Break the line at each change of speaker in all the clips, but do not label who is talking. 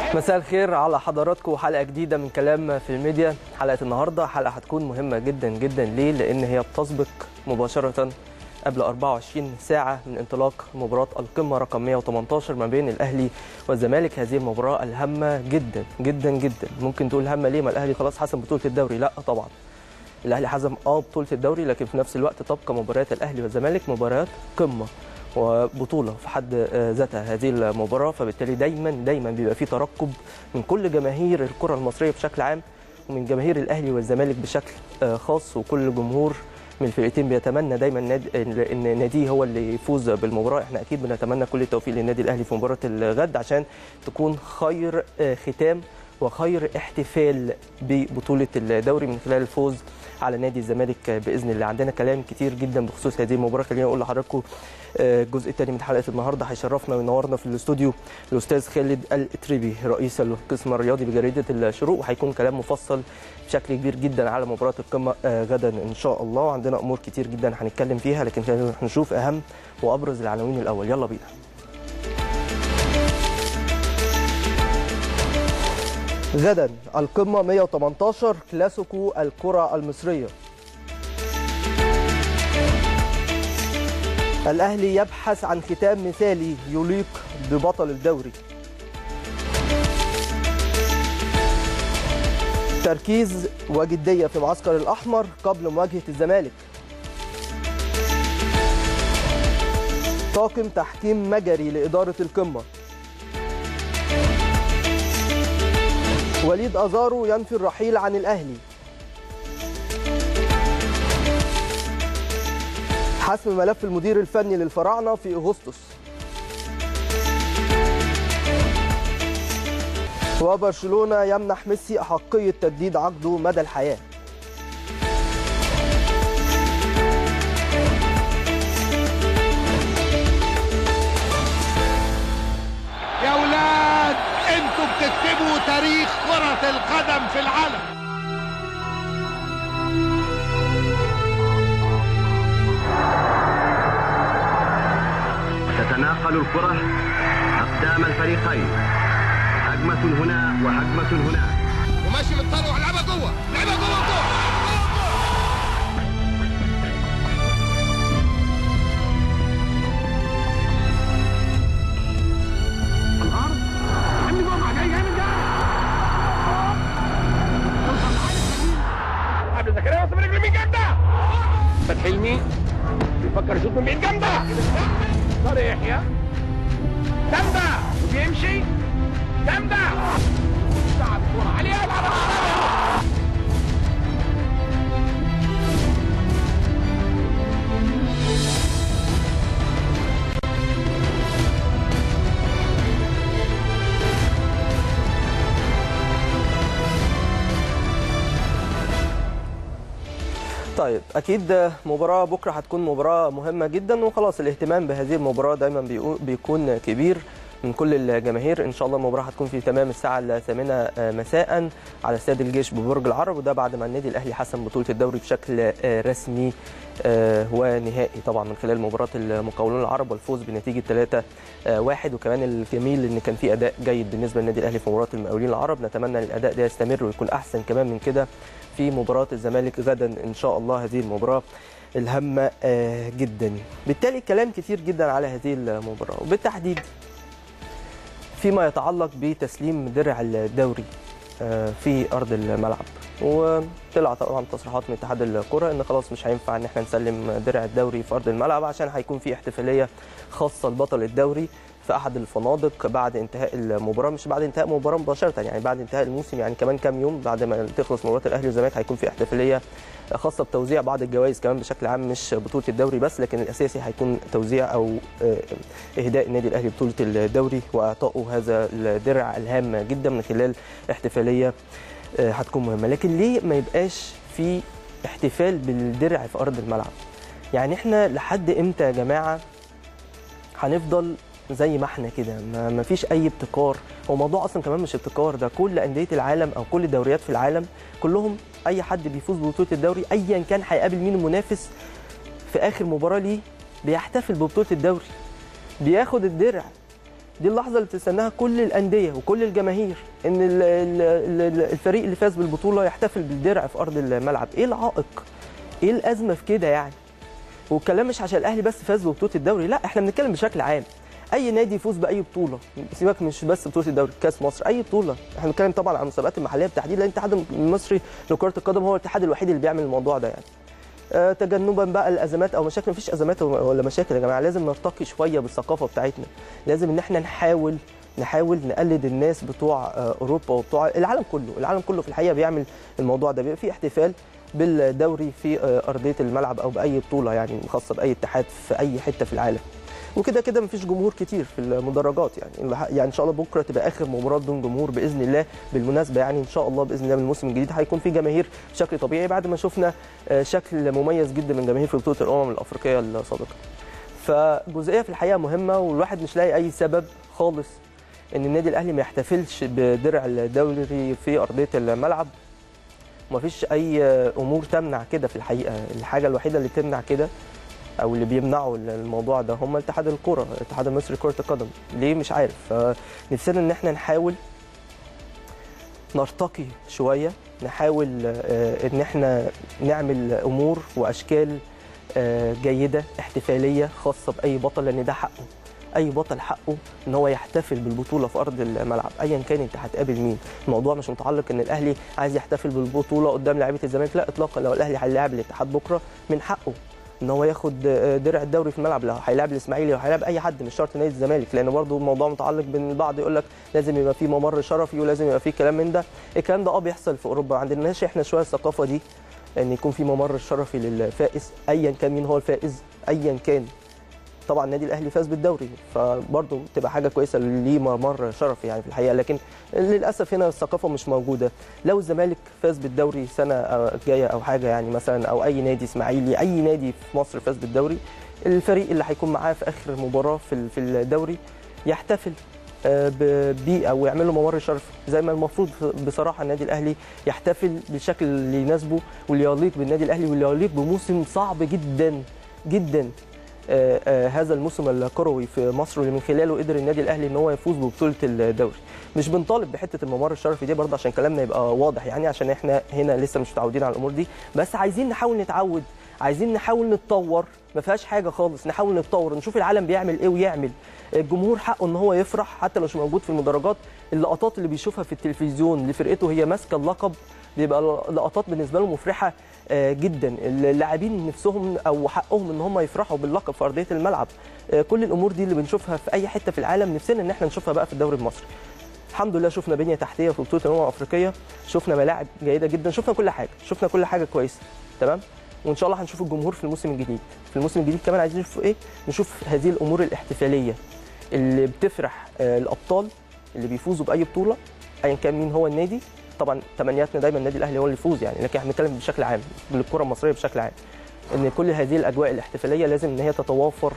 مساء الخير على حضراتكم حلقه جديده من كلام في الميديا حلقه النهارده حلقه هتكون مهمه جدا جدا ليه لان هي بتسبق مباشره قبل 24 ساعة من انطلاق مباراة القمة رقم 118 ما بين الأهلي والزمالك هذه المباراة الهامة جدا جدا جدا ممكن تقول هامة ليه ما الأهلي خلاص حسم بطولة الدوري لا طبعا الأهلي حسم اه بطولة الدوري لكن في نفس الوقت تبقى مباريات الأهلي والزمالك مباريات قمة وبطوله في حد ذاتها هذه المباراه فبالتالي دايما دايما بيبقى في ترقب من كل جماهير الكره المصريه بشكل عام ومن جماهير الاهلي والزمالك بشكل خاص وكل جمهور من الفرقتين بيتمنى دايما ان ناديه هو اللي يفوز بالمباراه احنا اكيد بنتمنى كل التوفيق للنادي الاهلي في مباراه الغد عشان تكون خير ختام وخير احتفال ببطوله الدوري من خلال الفوز على نادي الزمالك باذن الله عندنا كلام كتير جدا بخصوص هذه المباراه خليني اقول لحضراتكم الجزء الثاني من حلقه النهارده هيشرفنا وينورنا في الاستوديو الاستاذ خالد الاتريبي رئيس القسم الرياضي بجريده الشروق وهيكون كلام مفصل بشكل كبير جدا على مباراه القمه غدا ان شاء الله وعندنا امور كتير جدا هنتكلم فيها لكن خلينا نشوف اهم وابرز العناوين الاول يلا بينا غدا القمة 118 كلاسيكو الكرة المصرية الأهلي يبحث عن ختام مثالي يليق ببطل الدوري تركيز وجدية في معسكر الأحمر قبل مواجهة الزمالك طاقم تحكيم مجري لإدارة القمة وليد أزارو ينفي الرحيل عن الأهلي حسم ملف المدير الفني للفراعنة في أغسطس وبرشلونة يمنح ميسي أحقية تجديد عقده مدى الحياة
يا ولاد انتوا بتكتبوا تاريخ كرة القدم في العالم
تتناقل الكرة أقدام الفريقين هجمة هنا وهجمة هناك
وماشي بالطلوع لعبها جوه لعبها جوه جوه الارض عندي جمعه جاي جاي من ده عبد زكريا وصل برجل مين جامده فتحي حلمي بيفكر يشوط من بعيد جامده طارق يحيى جامده وبيمشي جامده سعد كوره عليها يلعبها
طيب اكيد مباراه بكره هتكون مباراه مهمه جدا وخلاص الاهتمام بهذه المباراه دايما بيكون كبير من كل الجماهير ان شاء الله المباراه هتكون في تمام الساعه الثامنه مساء على استاد الجيش ببرج العرب وده بعد ما النادي الاهلي حسم بطوله الدوري بشكل رسمي ونهائي طبعا من خلال مباراه المقاولون العرب والفوز بنتيجه 3 1 وكمان الجميل ان كان في اداء جيد بالنسبه للنادي الاهلي في مباراه المقاولين العرب نتمنى ان الاداء ده يستمر ويكون احسن كمان من كده في مباراه الزمالك غدا ان شاء الله هذه المباراه الهامه جدا بالتالي كلام كتير جدا على هذه المباراه وبالتحديد فيما يتعلق بتسليم درع الدوري في ارض الملعب وطلع طبعا تصريحات من اتحاد الكره ان خلاص مش هينفع ان احنا نسلم درع الدوري في ارض الملعب عشان هيكون في احتفاليه خاصه لبطل الدوري في احد الفنادق بعد انتهاء المباراه مش بعد انتهاء المباراه مباشره يعني بعد انتهاء الموسم يعني كمان كام يوم بعد ما تخلص مباراه الاهلي والزمالك هيكون في احتفاليه خاصه بتوزيع بعض الجوائز كمان بشكل عام مش بطوله الدوري بس لكن الاساسي هيكون توزيع او اهداء النادي الاهلي بطوله الدوري واعطائه هذا الدرع الهام جدا من خلال احتفاليه هتكون مهمه لكن ليه ما يبقاش في احتفال بالدرع في ارض الملعب يعني احنا لحد امتى يا جماعه هنفضل زي ما احنا كده ما ما فيش اي ابتكار هو الموضوع اصلا كمان مش ابتكار ده كل انديه العالم او كل الدوريات في العالم كلهم اي حد بيفوز ببطوله الدوري ايا كان هيقابل مين المنافس في اخر مباراه ليه بيحتفل ببطوله الدوري بياخد الدرع دي اللحظه اللي بتستناها كل الانديه وكل الجماهير ان ال- ال- ال- الفريق اللي فاز بالبطوله يحتفل بالدرع في ارض الملعب ايه العائق ايه الازمه في كده يعني والكلام مش عشان الاهلي بس فاز ببطوله الدوري لا احنا بنتكلم بشكل عام اي نادي يفوز باي بطوله سيبك مش بس بطوله الدوري كاس مصر اي بطوله احنا بنتكلم طبعا عن المسابقات المحليه بالتحديد لان الاتحاد المصري لكره القدم هو الاتحاد الوحيد اللي بيعمل الموضوع ده يعني آه، تجنبا بقى الازمات او مشاكل مفيش ازمات ولا مشاكل يا جماعه لازم نرتقي شويه بالثقافه بتاعتنا لازم ان احنا نحاول نحاول نقلد الناس بتوع آه، اوروبا وبتوع العالم كله العالم كله في الحقيقه بيعمل الموضوع ده بيبقى في احتفال بالدوري في آه، ارضيه الملعب او باي بطوله يعني خاصه باي اتحاد في اي حته في العالم وكده كده مفيش جمهور كتير في المدرجات يعني يعني ان شاء الله بكره تبقى اخر مباراه بدون جمهور باذن الله بالمناسبه يعني ان شاء الله باذن الله من الموسم الجديد هيكون في جماهير بشكل طبيعي بعد ما شفنا آه، شكل مميز جدا من جماهير في بطوله الامم الافريقيه السابقه فجزئيه في الحقيقه مهمه والواحد مش لاقي اي سبب خالص ان النادي الاهلي ما يحتفلش بدرع الدوري في ارضيه الملعب ومفيش اي امور تمنع كده في الحقيقه الحاجه الوحيده اللي تمنع كده او اللي بيمنعوا الموضوع ده هم اتحاد الكره الاتحاد المصري لكره القدم ليه مش عارف فنفسنا ان احنا نحاول نرتقي شويه نحاول آه، ان احنا نعمل امور واشكال آه، جيده احتفاليه خاصه باي بطل لان ده حقه اي بطل حقه ان هو يحتفل بالبطوله في ارض الملعب ايا كان انت هتقابل مين الموضوع مش متعلق ان الاهلي عايز يحتفل بالبطوله قدام لعيبه الزمالك لا اطلاقا لو الاهلي هيلاعب الاتحاد بكره من حقه ان هو ياخد آه، درع الدوري في الملعب لو هيلاعب الاسماعيلي لو هيلاعب اي حد مش شرط نادي الزمالك لان برضه الموضوع متعلق بان البعض يقول لك لازم يبقى في ممر شرفي ولازم يبقى في كلام من ده الكلام ده اه بيحصل في اوروبا ما عندناش احنا شويه الثقافه دي ان يكون في ممر شرفي للفائز ايا كان مين هو الفائز ايا كان طبعا النادي الاهلي فاز بالدوري فبرضه تبقى حاجه كويسه ليه ممر شرفي يعني في الحقيقه لكن للاسف هنا الثقافه مش موجوده لو الزمالك فاز بالدوري سنه آه، جايه او حاجه يعني مثلا او اي نادي اسماعيلي اي نادي في مصر فاز بالدوري الفريق اللي هيكون معاه في اخر مباراه في ال- في الدوري يحتفل آه، ب- بيه او يعمل له ممر شرفي زي ما المفروض بصراحه النادي الاهلي يحتفل بالشكل اللي يناسبه واللي يليق بالنادي الاهلي واللي يليق بموسم صعب جدا جدا آه، آه، هذا الموسم الكروي في مصر واللي من خلاله قدر النادي الاهلي ان هو يفوز ببطوله الدوري مش بنطالب بحته الممر الشرفي دي برضه عشان كلامنا يبقى واضح يعني عشان احنا هنا لسه مش متعودين على الامور دي بس عايزين نحاول نتعود عايزين نحاول نتطور ما فيهاش حاجه خالص نحاول نتطور نشوف العالم بيعمل ايه ويعمل الجمهور حقه ان هو يفرح حتى لو مش موجود في المدرجات اللقطات اللي بيشوفها في التلفزيون لفرقته هي ماسكه اللقب بيبقى لقطات بالنسبه له مفرحه آه، جدا اللاعبين نفسهم او حقهم ان هم يفرحوا باللقب في ارضيه الملعب آه، كل الامور دي اللي بنشوفها في اي حته في العالم نفسنا ان احنا نشوفها بقى في الدوري المصري الحمد لله شفنا بنيه تحتيه في بطوله الامم الافريقيه شفنا ملاعب جيده جدا شفنا كل حاجه شفنا كل حاجه كويسه تمام وان شاء الله هنشوف الجمهور في الموسم الجديد في الموسم الجديد كمان عايزين نشوف ايه نشوف هذه الامور الاحتفاليه اللي بتفرح آه، الابطال اللي بيفوزوا باي بطوله ايا كان مين هو النادي طبعا تمنياتنا دايما النادي الاهلي هو اللي يفوز يعني لكن احنا بنتكلم بشكل عام للكره المصريه بشكل عام ان كل هذه الاجواء الاحتفاليه لازم ان هي تتوافر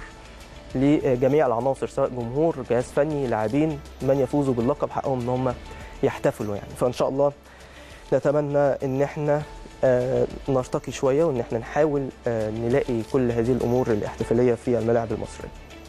لجميع العناصر سواء جمهور جهاز فني لاعبين من يفوزوا باللقب حقهم ان هم يحتفلوا يعني فان شاء الله نتمنى ان احنا آه، نرتقي شويه وان احنا نحاول آه، نلاقي كل هذه الامور الاحتفاليه في الملاعب المصريه.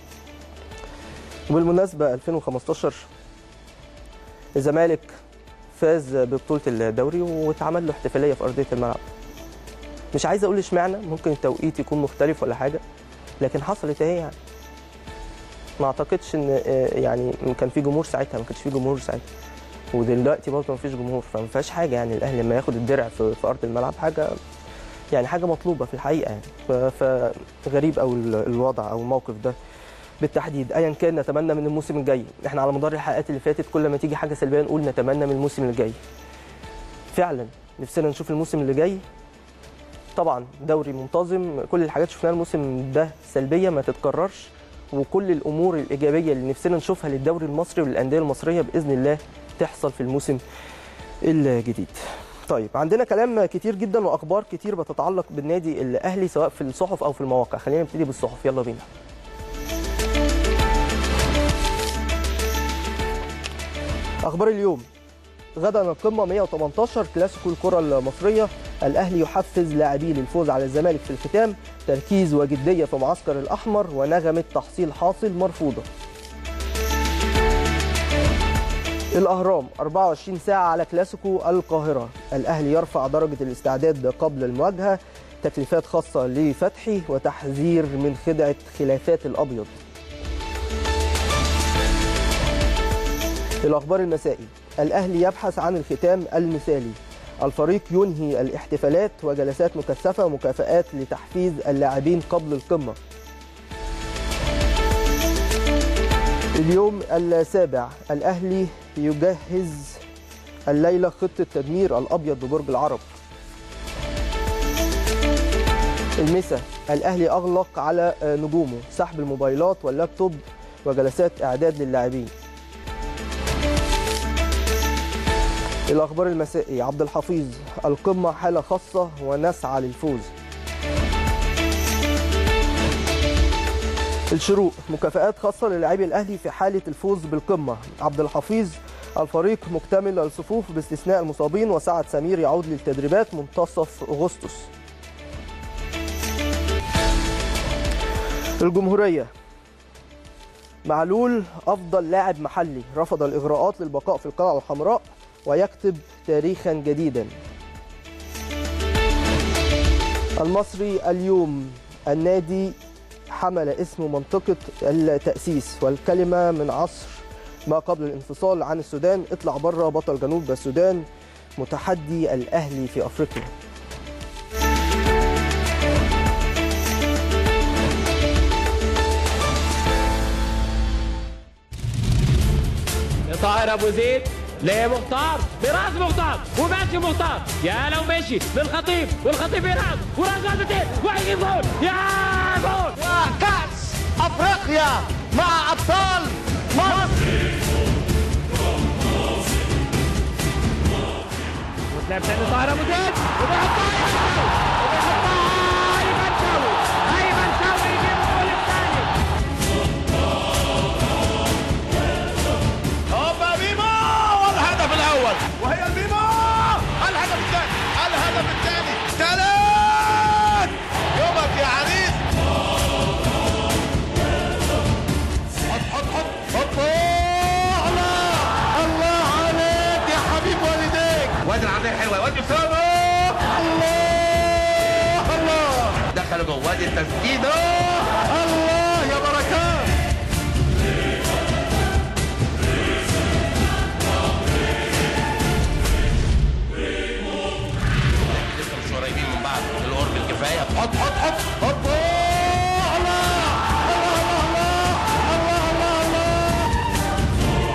وبالمناسبه 2015 الزمالك فاز ببطوله الدوري واتعمل له احتفاليه في ارضيه الملعب. مش عايز اقول اشمعنى ممكن التوقيت يكون مختلف ولا حاجه لكن حصلت اهي يعني. ما اعتقدش ان آه، يعني كان في جمهور ساعتها ما كانش في جمهور ساعتها. ودلوقتي برضه ما فيش جمهور فما فيهاش حاجه يعني الاهلي لما ياخد الدرع في, في ارض الملعب حاجه يعني حاجه مطلوبه في الحقيقه يعني ف- فغريب او الوضع او الموقف ده بالتحديد ايا كان نتمنى من الموسم الجاي احنا على مدار الحلقات اللي فاتت كل ما تيجي حاجه سلبيه نقول نتمنى من الموسم الجاي فعلا نفسنا نشوف الموسم اللي جاي طبعا دوري منتظم كل الحاجات شفناها الموسم ده سلبيه ما تتكررش وكل الامور الايجابيه اللي نفسنا نشوفها للدوري المصري وللانديه المصريه باذن الله تحصل في الموسم الجديد طيب عندنا كلام كتير جدا واخبار كتير بتتعلق بالنادي الاهلي سواء في الصحف او في المواقع خلينا نبتدي بالصحف يلا بينا اخبار اليوم غدا القمه 118 كلاسيكو الكره المصريه الاهلي يحفز لاعبيه للفوز على الزمالك في الختام تركيز وجديه في معسكر الاحمر ونغمه تحصيل حاصل مرفوضه الأهرام 24 ساعة على كلاسيكو القاهرة الأهلي يرفع درجة الاستعداد قبل المواجهة تكليفات خاصة لفتحي وتحذير من خدعة خلافات الأبيض الأخبار المسائي الأهلي يبحث عن الختام المثالي الفريق ينهي الاحتفالات وجلسات مكثفة ومكافآت لتحفيز اللاعبين قبل القمة اليوم السابع الأهلي يجهز الليلة خطة تدمير الأبيض ببرج العرب المسا الأهلي أغلق على نجومه سحب الموبايلات واللابتوب وجلسات إعداد للاعبين الأخبار المسائي عبد الحفيظ القمة حالة خاصة ونسعى للفوز الشروق مكافآت خاصة للاعبي الأهلي في حالة الفوز بالقمة عبد الحفيظ الفريق مكتمل الصفوف باستثناء المصابين وسعد سمير يعود للتدريبات منتصف أغسطس الجمهورية معلول أفضل لاعب محلي رفض الإغراءات للبقاء في القلعة الحمراء ويكتب تاريخا جديدا المصري اليوم النادي حمل اسم منطقة التأسيس والكلمة من عصر ما قبل الانفصال عن السودان اطلع بره بطل جنوب السودان متحدي الأهلي في أفريقيا
طاهر ابو زيد لمختار براس مختار وماشي مختار يا لو ماشي للخطيب والخطيب يراس وراس غازتين وهيجيب جول يا جول
وكأس أفريقيا مع أبطال مصر
وتلعب تاني طاهر ابو زيد وبيحطها وبيحطها ايمن شاوي ايمن شاوي يجيب الجول الثاني
هوبا بيما والهدف الأول وهي البيما الهدف الثاني الهدف الثاني ثلاث يومك يا عريس حط حط حط حط الله الله عليك يا حبيب والديك
وادي العرضيه حلوه وادي اسامه
الله الله
دخل جوه وادي التسديد
الله يا بركات
لسه مش قريبين من بعض القرب الكفايه
حط حط حط حط الله الله الله الله الله الله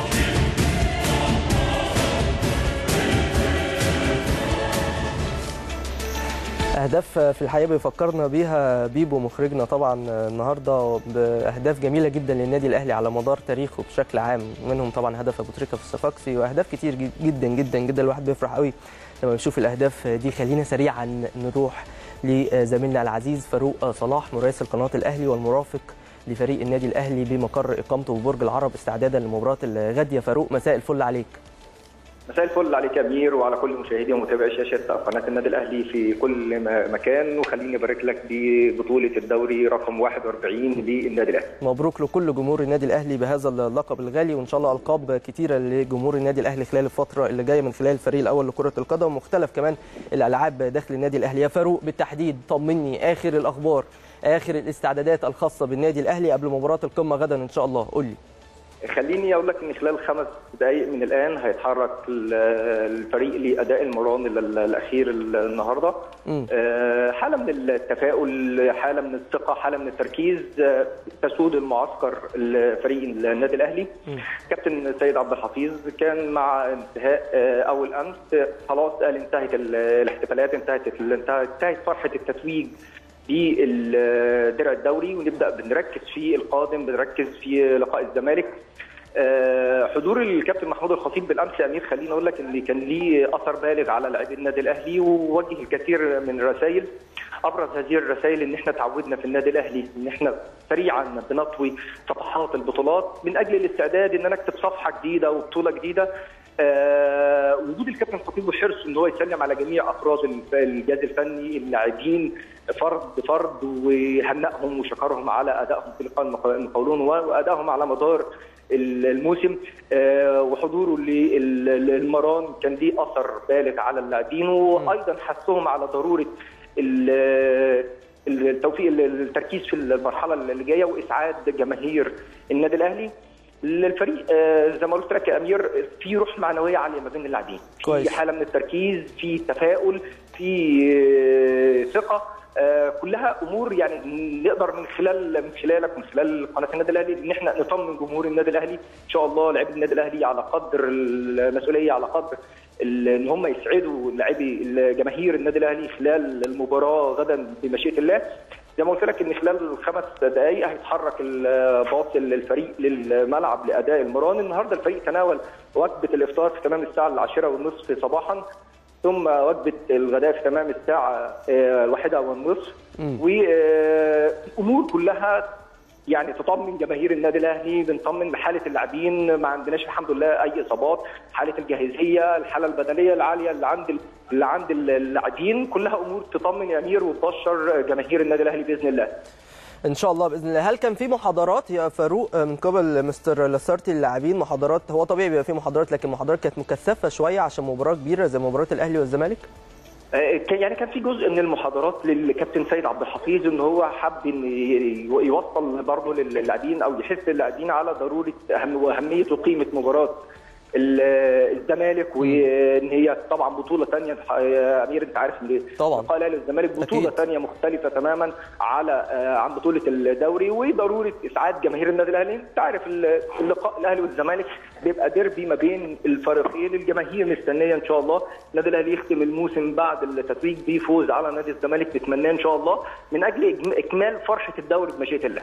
اهداف في الحقيقه بيفكرنا بيها بيبو مخرجنا طبعا النهارده باهداف جميله جدا للنادي الاهلي على مدار تاريخه بشكل عام منهم طبعا هدف ابو تريكه في الصفاقسي واهداف كتير جدا جدا جدا الواحد بيفرح قوي لما بيشوف الاهداف دي خلينا سريعا نروح لزميلنا العزيز فاروق صلاح مراسل قناه الاهلي والمرافق لفريق النادي الاهلي بمقر اقامته ببرج العرب استعدادا لمباراه الغد فاروق مساء الفل عليك
مساء الفل عليك يا امير وعلى كل مشاهدي ومتابعي شاشه قناه النادي الاهلي في كل م- مكان وخليني ابارك لك ببطوله الدوري رقم 41 للنادي الاهلي.
مبروك لكل جمهور النادي الاهلي بهذا اللقب الغالي وان شاء الله القاب كتيره لجمهور النادي الاهلي خلال الفتره اللي جايه من خلال الفريق الاول لكره القدم ومختلف كمان الالعاب داخل النادي الاهلي يا فاروق بالتحديد طمني اخر الاخبار اخر الاستعدادات الخاصه بالنادي الاهلي قبل مباراه القمه غدا ان شاء الله قول لي
خليني اقول لك ان خلال خمس دقائق من الان هيتحرك ال- الفريق لاداء المران ال- الاخير النهارده
مم.
آه، حاله من التفاؤل حاله من الثقه حاله من التركيز آه، تسود المعسكر الفريق النادي الاهلي كابتن سيد عبد الحفيظ كان مع انتهاء آه، اول امس آه، خلاص قال انتهت ال- الاحتفالات انتهت ال- انتهت انتهت فرحه التتويج بالدرع الدوري ونبدا بنركز في القادم بنركز في لقاء الزمالك آه، حضور الكابتن محمود الخطيب بالامس يا امير خليني اقول لك ان كان ليه اثر بالغ على لاعبي النادي الاهلي ووجه الكثير من الرسائل ابرز هذه الرسائل ان احنا تعودنا في النادي الاهلي ان احنا سريعا بنطوي صفحات البطولات من اجل الاستعداد ان نكتب صفحه جديده وبطوله جديده آه، وجود الكابتن الخطيب وحرصه ان هو يسلم على جميع افراد الف- الجهاز الفني اللاعبين فرد بفرد وهنأهم وشكرهم على ادائهم في لقاء المق- المقاولون وادائهم على مدار الموسم آه، وحضوره للمران كان ليه اثر بالغ على اللاعبين وايضا حثهم على ضروره ال- التوفيق التركيز في المرحله اللي جايه واسعاد جماهير النادي الاهلي للفريق آه، زي ما قلت لك يا امير في روح معنويه عاليه ما بين اللاعبين
كويس.
في حاله من التركيز في تفاؤل في آه، ثقه آه، كلها امور يعني نقدر من خلال من خلالك من خلال قناه النادي الاهلي ان احنا نطمن جمهور النادي الاهلي ان شاء الله لاعبي النادي الاهلي على قدر المسؤوليه على قدر ال- ان هم يسعدوا لاعبي جماهير النادي الاهلي خلال المباراه غدا بمشيئه الله زي ما قلت لك ان خلال الخمس دقائق هيتحرك ال- باص الفريق للملعب لاداء المران النهارده الفريق تناول وجبه الافطار في تمام الساعه العاشره والنصف صباحا ثم وجبه الغداء في تمام الساعه آه، الواحده والنصف وامور كلها يعني تطمن جماهير النادي الاهلي بنطمن بحاله اللاعبين ما عندناش الحمد لله اي اصابات حاله الجاهزيه الحاله البدنيه العاليه اللي عند ال- اللي عند اللاعبين كلها امور تطمن يا امير وتبشر جماهير النادي الاهلي باذن الله
ان شاء الله باذن الله هل كان في محاضرات يا فاروق من قبل مستر لاسارتي للاعبين محاضرات هو طبيعي بيبقى في محاضرات لكن محاضرات كانت مكثفه شويه عشان مباراه كبيره زي مباراه الاهلي والزمالك
آه، كان- يعني كان في جزء من المحاضرات للكابتن سيد عبد الحفيظ ان هو حب ان ي- يوصل برضه للاعبين او يحث اللاعبين على ضروره اهم واهميه وقيمه مباراه ال- الزمالك وان هي طبعا بطوله ثانيه يا امير انت عارف ان
طبعاً.
قال اهلي الزمالك بطوله
أكيد.
ثانيه مختلفه تماما على آه، عن بطوله الدوري وضروره اسعاد جماهير النادي الاهلي انت عارف ال- اللقاء الاهلي والزمالك بيبقى ديربي ما بين الفريقين الجماهير مستنيه ان شاء الله النادي الاهلي يختم الموسم بعد التتويج بفوز على نادي الزمالك نتمناه ان شاء الله من اجل إجم- اكمال فرحه الدوري بمشيئه الله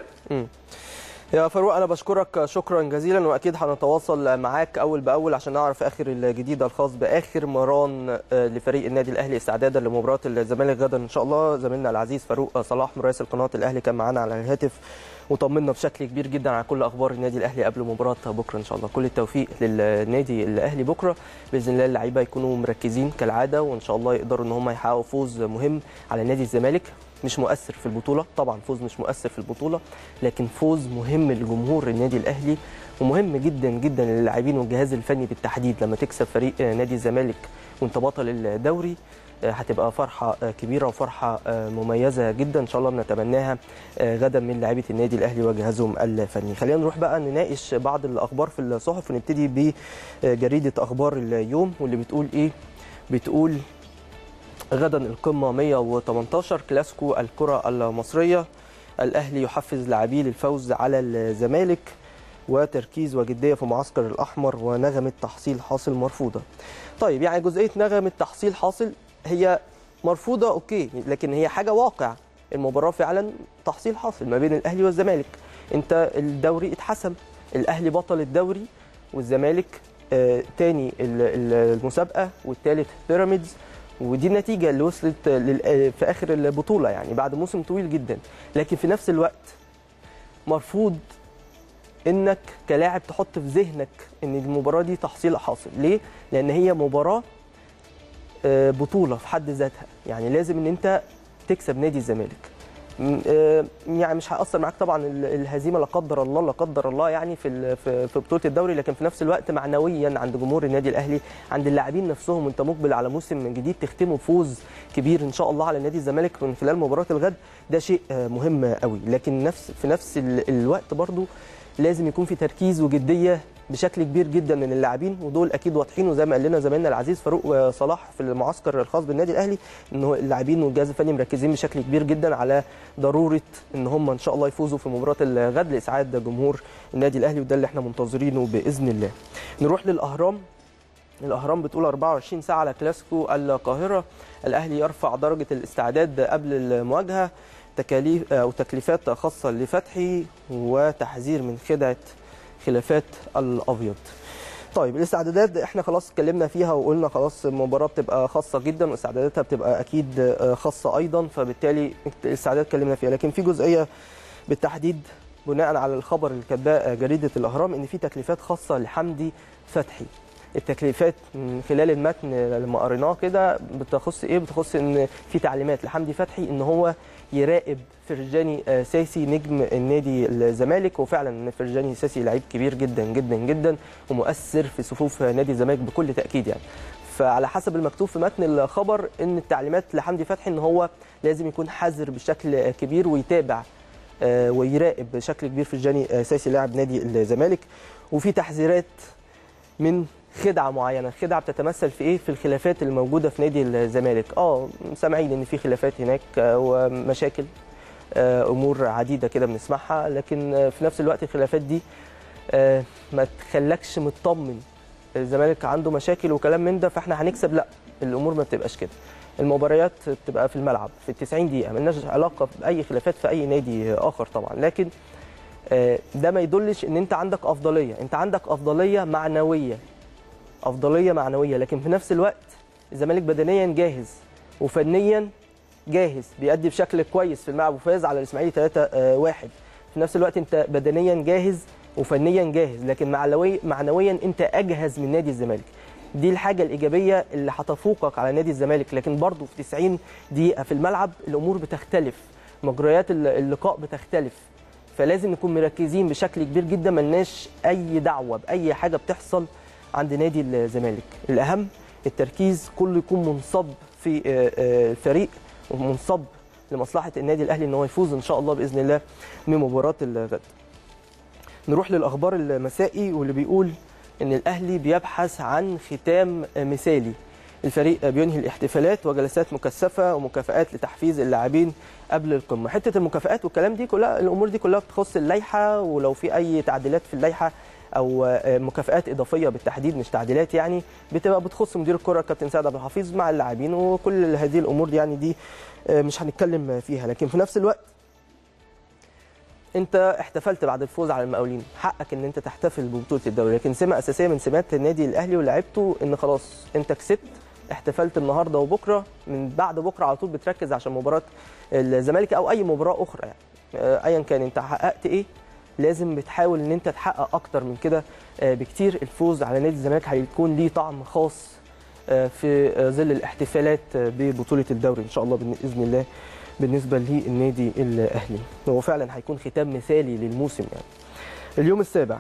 يا فاروق انا بشكرك شكرا جزيلا واكيد هنتواصل معاك اول باول عشان نعرف اخر الجديد الخاص باخر مران آه، لفريق النادي الاهلي استعدادا لمباراه الزمالك غدا ان شاء الله زميلنا العزيز فاروق صلاح مراسل قناه الاهلي كان معانا على الهاتف وطمنا بشكل كبير جدا على كل اخبار النادي الاهلي قبل مباراه بكره ان شاء الله كل التوفيق للنادي الاهلي بكره باذن الله اللعيبه يكونوا مركزين كالعاده وان شاء الله يقدروا ان هم يحققوا فوز مهم على نادي الزمالك مش مؤثر في البطوله طبعا فوز مش مؤثر في البطوله لكن فوز مهم لجمهور النادي الاهلي ومهم جدا جدا للاعبين والجهاز الفني بالتحديد لما تكسب فريق نادي الزمالك وانت بطل الدوري آه، هتبقى فرحه آه، كبيره وفرحه آه، مميزه جدا ان شاء الله بنتمناها آه، غدا من لاعيبه النادي الاهلي وجهازهم الفني خلينا نروح بقى نناقش بعض الاخبار في الصحف ونبتدي بجريده اخبار اليوم واللي بتقول ايه بتقول غدا القمة 118 كلاسيكو الكرة المصرية الأهلي يحفز لاعبيه للفوز على الزمالك وتركيز وجدية في معسكر الأحمر ونغمة تحصيل حاصل مرفوضة طيب يعني جزئية نغمة تحصيل حاصل هي مرفوضة أوكي لكن هي حاجة واقع المباراة فعلا تحصيل حاصل ما بين الأهلي والزمالك أنت الدوري اتحسم الأهلي بطل الدوري والزمالك آه تاني ال- ال- المسابقة والتالت بيراميدز ودي النتيجة اللي وصلت لل- في آخر البطولة يعني بعد موسم طويل جدا لكن في نفس الوقت مرفوض انك كلاعب تحط في ذهنك ان المباراه دي تحصيل حاصل ليه لان هي مباراه آه، بطوله في حد ذاتها يعني لازم ان انت تكسب نادي الزمالك م- آه، يعني مش هيأثر معاك طبعا ال- الهزيمه لا قدر الله لا قدر الله يعني في ال- في في بطوله الدوري لكن في نفس الوقت معنويا عند جمهور النادي الاهلي عند اللاعبين نفسهم وانت مقبل على موسم من جديد تختمه بفوز كبير ان شاء الله على نادي الزمالك من خلال مباراه الغد ده شيء آه، مهم قوي لكن نفس في نفس ال- الوقت برضو لازم يكون في تركيز وجديه بشكل كبير جدا من اللاعبين ودول اكيد واضحين وزي ما قال لنا زميلنا العزيز فاروق صلاح في المعسكر الخاص بالنادي الاهلي ان هو اللاعبين والجهاز الفني مركزين بشكل كبير جدا على ضروره ان هم ان شاء الله يفوزوا في مباراه الغد لاسعاد جمهور النادي الاهلي وده اللي احنا منتظرينه باذن الله. نروح للاهرام الاهرام بتقول 24 ساعه على كلاسيكو القاهره الاهلي يرفع درجه الاستعداد قبل المواجهه تكاليف او تكليفات خاصه لفتحي وتحذير من خدعه خلافات الابيض طيب الاستعدادات احنا خلاص اتكلمنا فيها وقلنا خلاص المباراه بتبقى خاصه جدا واستعداداتها بتبقى اكيد آه، خاصه ايضا فبالتالي الاستعدادات اتكلمنا فيها لكن في جزئيه بالتحديد بناء على الخبر اللي كاتباه جريده الاهرام ان في تكليفات خاصه لحمدي فتحي التكليفات من خلال المتن لما قريناه كده بتخص ايه بتخص ان في تعليمات لحمدي فتحي ان هو يراقب فرجاني آه، ساسي نجم النادي الزمالك وفعلا فرجاني ساسي لعيب كبير جدا جدا جدا ومؤثر في صفوف نادي الزمالك بكل تاكيد يعني فعلى حسب المكتوب في متن الخبر ان التعليمات لحمدي فتحي ان هو لازم يكون حذر بشكل كبير ويتابع آه، ويراقب بشكل كبير فرجاني آه، ساسي لاعب نادي الزمالك وفي تحذيرات من خدعه معينه الخدعه بتتمثل في ايه في الخلافات الموجوده في نادي الزمالك اه سامعين ان في خلافات هناك آه، ومشاكل آه، امور عديده كده بنسمعها لكن آه، في نفس الوقت الخلافات دي آه، ما تخلكش مطمن الزمالك عنده مشاكل وكلام من ده فاحنا هنكسب لا الامور ما بتبقاش كده المباريات بتبقى في الملعب في ال 90 دقيقه ملناش علاقه باي خلافات في اي نادي اخر طبعا لكن آه، ده ما يدلش ان انت عندك افضليه انت عندك افضليه معنويه افضليه معنويه لكن في نفس الوقت الزمالك بدنيا جاهز وفنيا جاهز بيأدي بشكل كويس في الملعب وفاز على الاسماعيلي 3 1 في نفس الوقت انت بدنيا جاهز وفنيا جاهز لكن معنوي معنويا انت اجهز من نادي الزمالك دي الحاجه الايجابيه اللي هتفوقك على نادي الزمالك لكن برضه في 90 دقيقه في الملعب الامور بتختلف مجريات اللقاء بتختلف فلازم نكون مركزين بشكل كبير جدا ملناش اي دعوه باي حاجه بتحصل عند نادي الزمالك الاهم التركيز كله يكون منصب في آه، آه، الفريق ومنصب لمصلحه النادي الاهلي ان هو يفوز ان شاء الله باذن الله من مباراه الغد نروح للاخبار المسائي واللي بيقول ان الاهلي بيبحث عن ختام مثالي الفريق بينهي الاحتفالات وجلسات مكثفه ومكافآت لتحفيز اللاعبين قبل القمه حته المكافآت والكلام دي كلها الامور دي كلها بتخص اللائحه ولو في اي تعديلات في اللائحه او مكافآت اضافيه بالتحديد مش تعديلات يعني بتبقى بتخص مدير الكره الكابتن سعد عبد الحفيظ مع اللاعبين وكل هذه الامور دي يعني دي مش هنتكلم فيها لكن في نفس الوقت انت احتفلت بعد الفوز على المقاولين حقك ان انت تحتفل ببطوله الدوري لكن سمه اساسيه من سمات النادي الاهلي ولاعيبته ان خلاص انت كسبت احتفلت النهارده وبكره من بعد بكره على طول بتركز عشان مباراه الزمالك او اي مباراه اخرى يعني اه، ايا كان انت حققت ايه لازم بتحاول ان انت تحقق اكتر من كده اه، بكتير الفوز على نادي الزمالك هيكون ليه طعم خاص اه، في اه، ظل الاحتفالات اه، ببطوله الدوري ان شاء الله باذن الله بالنسبه للنادي الاهلي هو فعلا هيكون ختام مثالي للموسم يعني اليوم السابع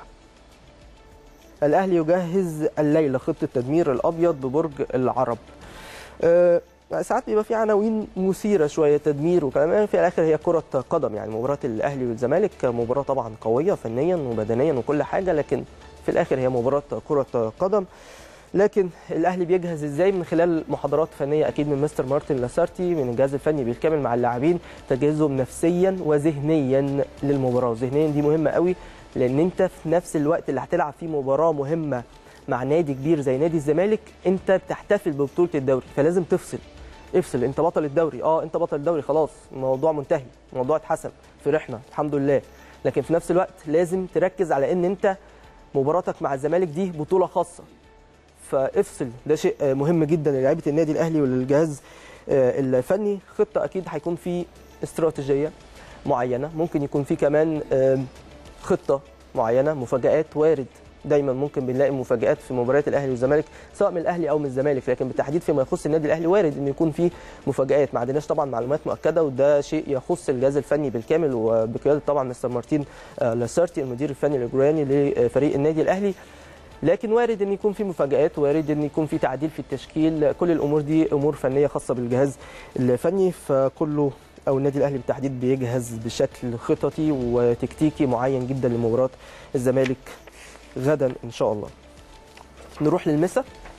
الاهلي يجهز الليله خطه تدمير الابيض ببرج العرب أه ساعات بيبقى في عناوين مثيره شويه تدمير وكلام في الاخر هي كره قدم يعني مباراه الاهلي والزمالك مباراه طبعا قويه فنيا وبدنيا وكل حاجه لكن في الاخر هي مباراه كره قدم لكن الاهلي بيجهز ازاي من خلال محاضرات فنيه اكيد من مستر مارتن لاسارتي من الجهاز الفني بالكامل مع اللاعبين تجهيزهم نفسيا وذهنيا للمباراه ذهنيا دي مهمه قوي لان انت في نفس الوقت اللي هتلعب فيه مباراه مهمه مع نادي كبير زي نادي الزمالك انت بتحتفل ببطوله الدوري فلازم تفصل افصل انت بطل الدوري اه انت بطل الدوري خلاص الموضوع منتهي الموضوع اتحسم فرحنا الحمد لله لكن في نفس الوقت لازم تركز على ان انت مباراتك مع الزمالك دي بطوله خاصه فافصل ده شيء مهم جدا للاعيبه النادي الاهلي وللجهاز الفني خطه اكيد هيكون في استراتيجيه معينه ممكن يكون في كمان خطه معينه مفاجات وارد دايما ممكن بنلاقي مفاجات في مباريات الاهلي والزمالك سواء من الاهلي او من الزمالك لكن بالتحديد فيما يخص النادي الاهلي وارد ان يكون في مفاجات ما عندناش طبعا معلومات مؤكده وده شيء يخص الجهاز الفني بالكامل وبقياده طبعا مستر مارتين لاسارتي المدير الفني الاجراني لفريق النادي الاهلي لكن وارد ان يكون في مفاجات وارد ان يكون في تعديل في التشكيل كل الامور دي امور فنيه خاصه بالجهاز الفني فكله او النادي الاهلي بالتحديد بيجهز بشكل خططي وتكتيكي معين جدا لمباراه الزمالك غدا ان شاء الله نروح للمسا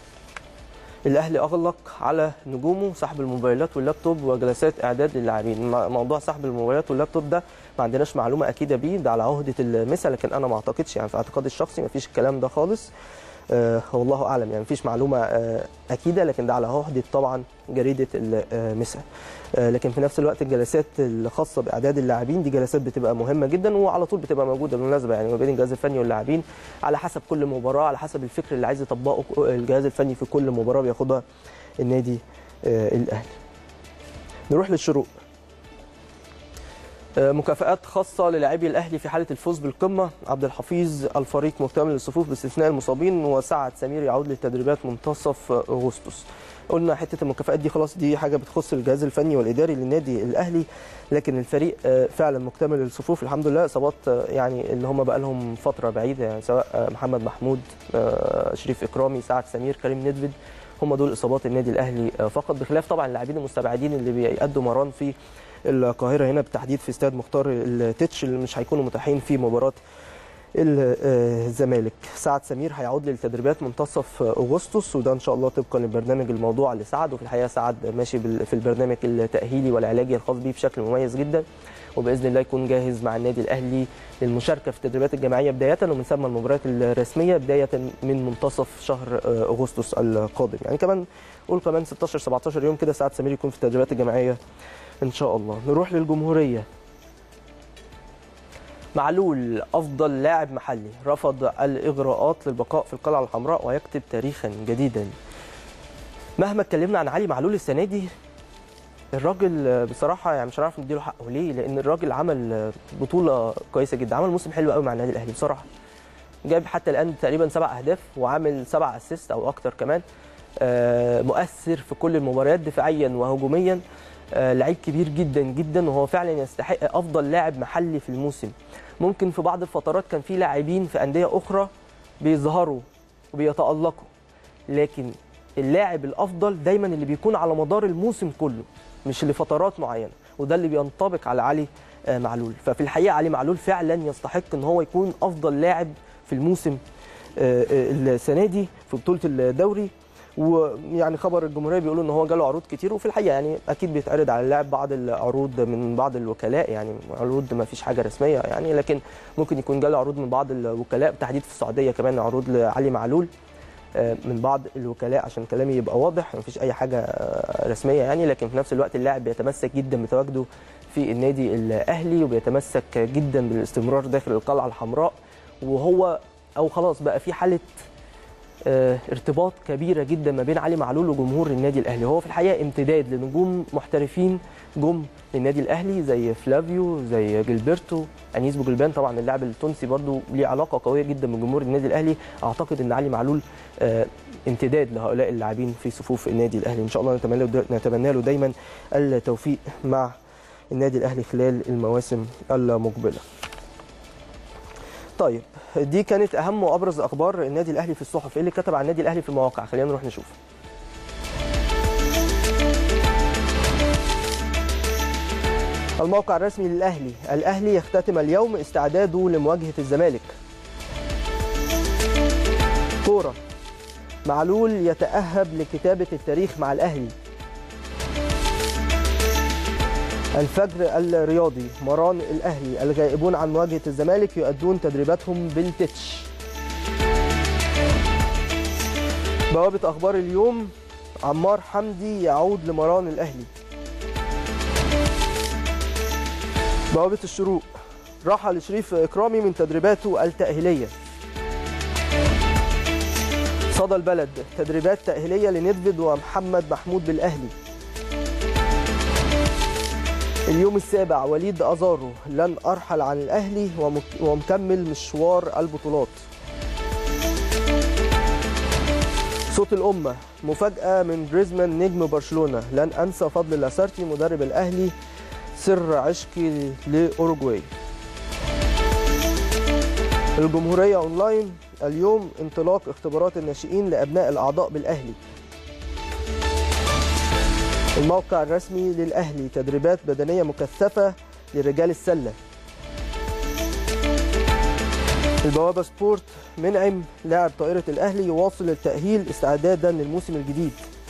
الاهلي اغلق على نجومه سحب الموبايلات واللابتوب وجلسات اعداد للاعبين موضوع سحب الموبايلات واللابتوب ده ما عندناش معلومه اكيده بيه ده على عهده المسا لكن انا ما اعتقدش يعني في اعتقادي الشخصي ما فيش الكلام ده خالص آه والله اعلم يعني مفيش معلومه آه اكيده لكن ده على عهده طبعا جريده المسا آه لكن في نفس الوقت الجلسات الخاصه باعداد اللاعبين دي جلسات بتبقى مهمه جدا وعلى طول بتبقى موجوده بالمناسبه يعني ما بين الجهاز الفني واللاعبين على حسب كل مباراه على حسب الفكر اللي عايز يطبقه الجهاز الفني في كل مباراه بياخدها النادي الاهلي نروح للشروق آه، مكافآت خاصة للاعبي الأهلي في حالة الفوز بالقمة عبد الحفيظ الفريق مكتمل الصفوف باستثناء المصابين وسعد سمير يعود للتدريبات منتصف أغسطس قلنا حتة المكافآت دي خلاص دي حاجة بتخص الجهاز الفني والإداري للنادي الأهلي لكن الفريق آه، فعلا مكتمل الصفوف الحمد لله إصابات آه، يعني اللي هم بقى لهم فترة بعيدة يعني سواء آه، محمد محمود آه، شريف إكرامي سعد سمير كريم ندفد هم دول إصابات النادي الأهلي آه، فقط بخلاف طبعا اللاعبين المستبعدين اللي بيأدوا مران في القاهره هنا بالتحديد في استاد مختار التتش اللي مش هيكونوا متاحين في مباراه ال- آه، الزمالك سعد سمير هيعود للتدريبات منتصف اغسطس وده ان شاء الله طبقا للبرنامج الموضوع لسعد وفي الحقيقه سعد ماشي بال- في البرنامج التاهيلي والعلاجي الخاص بيه بشكل مميز جدا وباذن الله يكون جاهز مع النادي الاهلي للمشاركه في التدريبات الجماعيه بدايه ومن ثم المباريات الرسميه بدايه من منتصف شهر آه، اغسطس القادم يعني كمان قول كمان 16 17 يوم كده سعد سمير يكون في التدريبات الجماعيه ان شاء الله نروح للجمهوريه معلول افضل لاعب محلي رفض الاغراءات للبقاء في القلعه الحمراء ويكتب تاريخا جديدا مهما اتكلمنا عن علي معلول السنه دي الراجل بصراحه يعني مش هنعرف نديله حقه ليه لان الراجل عمل بطوله كويسه جدا عمل موسم حلو قوي مع النادي الاهلي بصراحه جايب حتى الان تقريبا سبع اهداف وعامل سبع اسيست او اكتر كمان آه، مؤثر في كل المباريات دفاعيا وهجوميا آه، لعيب كبير جدا جدا وهو فعلا يستحق افضل لاعب محلي في الموسم ممكن في بعض الفترات كان في لاعبين في انديه اخرى بيظهروا وبيتالقوا لكن اللاعب الافضل دايما اللي بيكون على مدار الموسم كله مش لفترات معينه وده اللي بينطبق على علي آه، معلول ففي الحقيقه علي معلول فعلا يستحق ان هو يكون افضل لاعب في الموسم آه، آه، السنه دي في بطوله الدوري ويعني خبر الجمهوريه بيقولوا ان هو جاله عروض كتير وفي الحقيقه يعني اكيد بيتعرض على اللاعب بعض العروض من بعض الوكلاء يعني عروض ما فيش حاجه رسميه يعني لكن ممكن يكون جاله عروض من بعض الوكلاء بالتحديد في السعوديه كمان عروض لعلي معلول آه، من بعض الوكلاء عشان كلامي يبقى واضح ما فيش اي حاجه آه، رسميه يعني لكن في نفس الوقت اللاعب بيتمسك جدا بتواجده في النادي الاهلي وبيتمسك جدا بالاستمرار داخل القلعه الحمراء وهو او خلاص بقى في حاله آه، ارتباط كبيره جدا ما بين علي معلول وجمهور النادي الاهلي هو في الحقيقه امتداد لنجوم محترفين جم للنادي الاهلي زي فلافيو زي جilberto انيس بوجلبان طبعا اللاعب التونسي برضو ليه علاقه قويه جدا بجمهور النادي الاهلي اعتقد ان علي معلول آه، امتداد لهؤلاء اللاعبين في صفوف النادي الاهلي ان شاء الله نتمنى له نتمنى له دايما التوفيق مع النادي الاهلي خلال المواسم المقبله طيب دي كانت اهم وابرز اخبار النادي الاهلي في الصحف ايه اللي كتب عن النادي الاهلي في المواقع خلينا نروح نشوف الموقع الرسمي للاهلي الاهلي يختتم اليوم استعداده لمواجهه الزمالك كوره معلول يتاهب لكتابه التاريخ مع الاهلي الفجر الرياضي مران الاهلي الغائبون عن مواجهه الزمالك يؤدون تدريباتهم بالتتش بوابه اخبار اليوم عمار حمدي يعود لمران الاهلي بوابه الشروق رحل شريف اكرامي من تدريباته التاهيليه صدى البلد تدريبات تاهيليه لندفد ومحمد محمود بالاهلي اليوم السابع وليد أزارو لن أرحل عن الأهلي ومك- ومكمل مشوار البطولات صوت الأمة مفاجأة من جريزمان نجم برشلونة لن أنسى فضل لاسارتي مدرب الأهلي سر عشقي لأوروجواي الجمهورية أونلاين اليوم انطلاق اختبارات الناشئين لأبناء الأعضاء بالأهلي الموقع الرسمي للأهلي تدريبات بدنية مكثفة لرجال السلة البوابة سبورت منعم لاعب طائرة الأهلي يواصل التأهيل استعدادا للموسم الجديد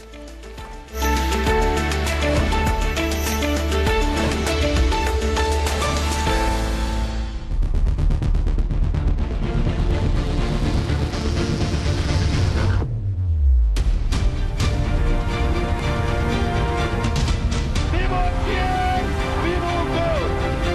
¡Vivo quién! ¡Vivo gol!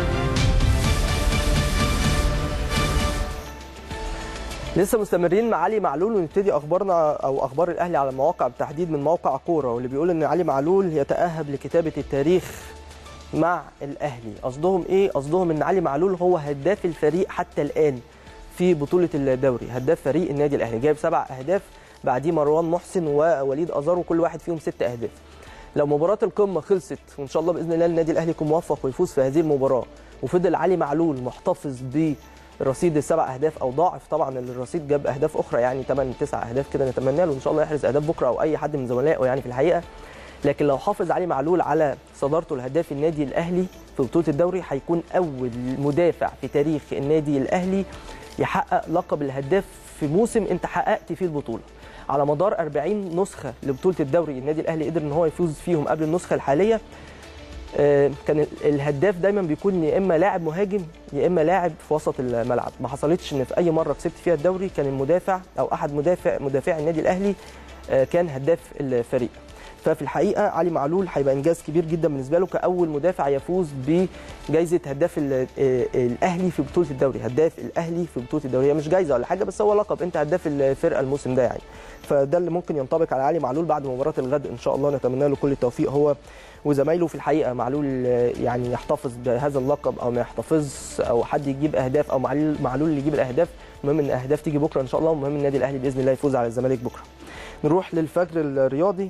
لسه مستمرين مع علي معلول ونبتدي اخبارنا او اخبار الاهلي على المواقع بالتحديد من موقع كوره واللي بيقول ان علي معلول يتاهب لكتابه التاريخ مع الاهلي قصدهم ايه قصدهم ان علي معلول هو هداف الفريق حتى الان في بطوله الدوري هداف فريق النادي الاهلي جايب سبع اهداف بعديه مروان محسن ووليد ازارو كل واحد فيهم ست اهداف لو مباراه القمه خلصت وان شاء الله باذن الله النادي الاهلي يكون موفق ويفوز في هذه المباراه وفضل علي معلول محتفظ برصيد السبع اهداف او ضاعف طبعا الرصيد جاب اهداف اخرى يعني 8 9 اهداف كده نتمنى له ان شاء الله يحرز اهداف بكره او اي حد من زملائه يعني في الحقيقه لكن لو حافظ علي معلول على صدارته لهداف النادي الاهلي في بطوله الدوري هيكون اول مدافع في تاريخ النادي الاهلي يحقق لقب الهداف في موسم انت حققت فيه البطوله على مدار 40 نسخه لبطوله الدوري النادي الاهلي قدر ان هو يفوز فيهم قبل النسخه الحاليه آه، كان الهداف دايما بيكون يا اما لاعب مهاجم يا اما لاعب في وسط الملعب ما حصلتش ان في اي مره كسبت فيها الدوري كان المدافع او احد مدافع مدافعي النادي الاهلي آه، كان هداف الفريق ففي الحقيقه علي معلول هيبقى انجاز كبير جدا بالنسبه له كاول مدافع يفوز بجائزه هداف ال- آه، الاهلي في بطوله الدوري هداف الاهلي في بطوله الدوري هي مش جائزه ولا حاجه بس هو لقب انت هداف الفرقه الموسم ده يعني فده اللي ممكن ينطبق على علي معلول بعد مباراه الغد ان شاء الله نتمنى له كل التوفيق هو وزمايله في الحقيقه معلول آه، يعني يحتفظ بهذا اللقب او ما يحتفظ او حد يجيب اهداف او معلول معلول اللي يجيب الاهداف المهم ان الاهداف تيجي بكره ان شاء الله والمهم النادي الاهلي باذن الله يفوز على الزمالك بكره نروح للفجر الرياضي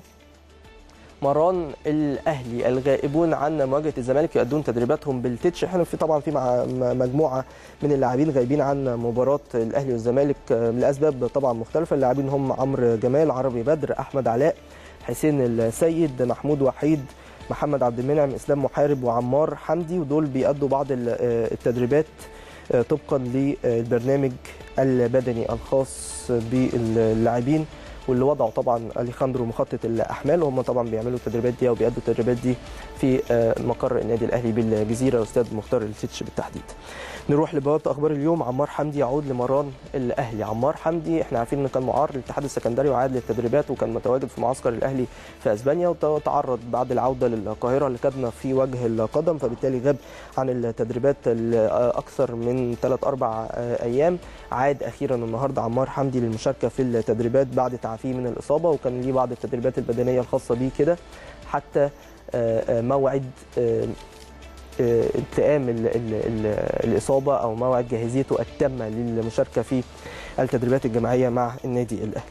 مران الاهلي الغائبون عن مواجهه الزمالك يؤدون تدريباتهم بالتتش احنا في طبعا في مع م- مجموعه من اللاعبين غايبين عن مباراه الاهلي والزمالك آه، لاسباب طبعا مختلفه اللاعبين هم عمرو جمال عربي بدر احمد علاء حسين السيد محمود وحيد محمد عبد المنعم اسلام محارب وعمار حمدي ودول بيأدوا بعض ال- آه، التدريبات آه، طبقا للبرنامج البدني الخاص باللاعبين واللي وضعه طبعا اليخاندرو مخطط الاحمال وهم طبعا بيعملوا التدريبات دي او بيأدوا التدريبات دي في آه، مقر النادي الاهلي بالجزيره استاذ مختار التتش بالتحديد. نروح لبوابه اخبار اليوم عمار حمدي يعود لمران الاهلي عمار حمدي احنا عارفين انه كان معار للاتحاد السكندري وعاد للتدريبات وكان متواجد في معسكر الاهلي في اسبانيا وتعرض بعد العوده للقاهره لكدمه في وجه القدم فبالتالي غاب عن التدريبات اكثر من 3 4 ايام عاد اخيرا النهارده عمار حمدي للمشاركه في التدريبات بعد تعافيه من الاصابه وكان ليه بعض التدريبات البدنيه الخاصه بيه كده حتى آه، آه، موعد آه، آه، التئام ال- ال- ال- الاصابه او موعد جاهزيته التامه للمشاركه في التدريبات الجماعيه مع النادي الاهلي.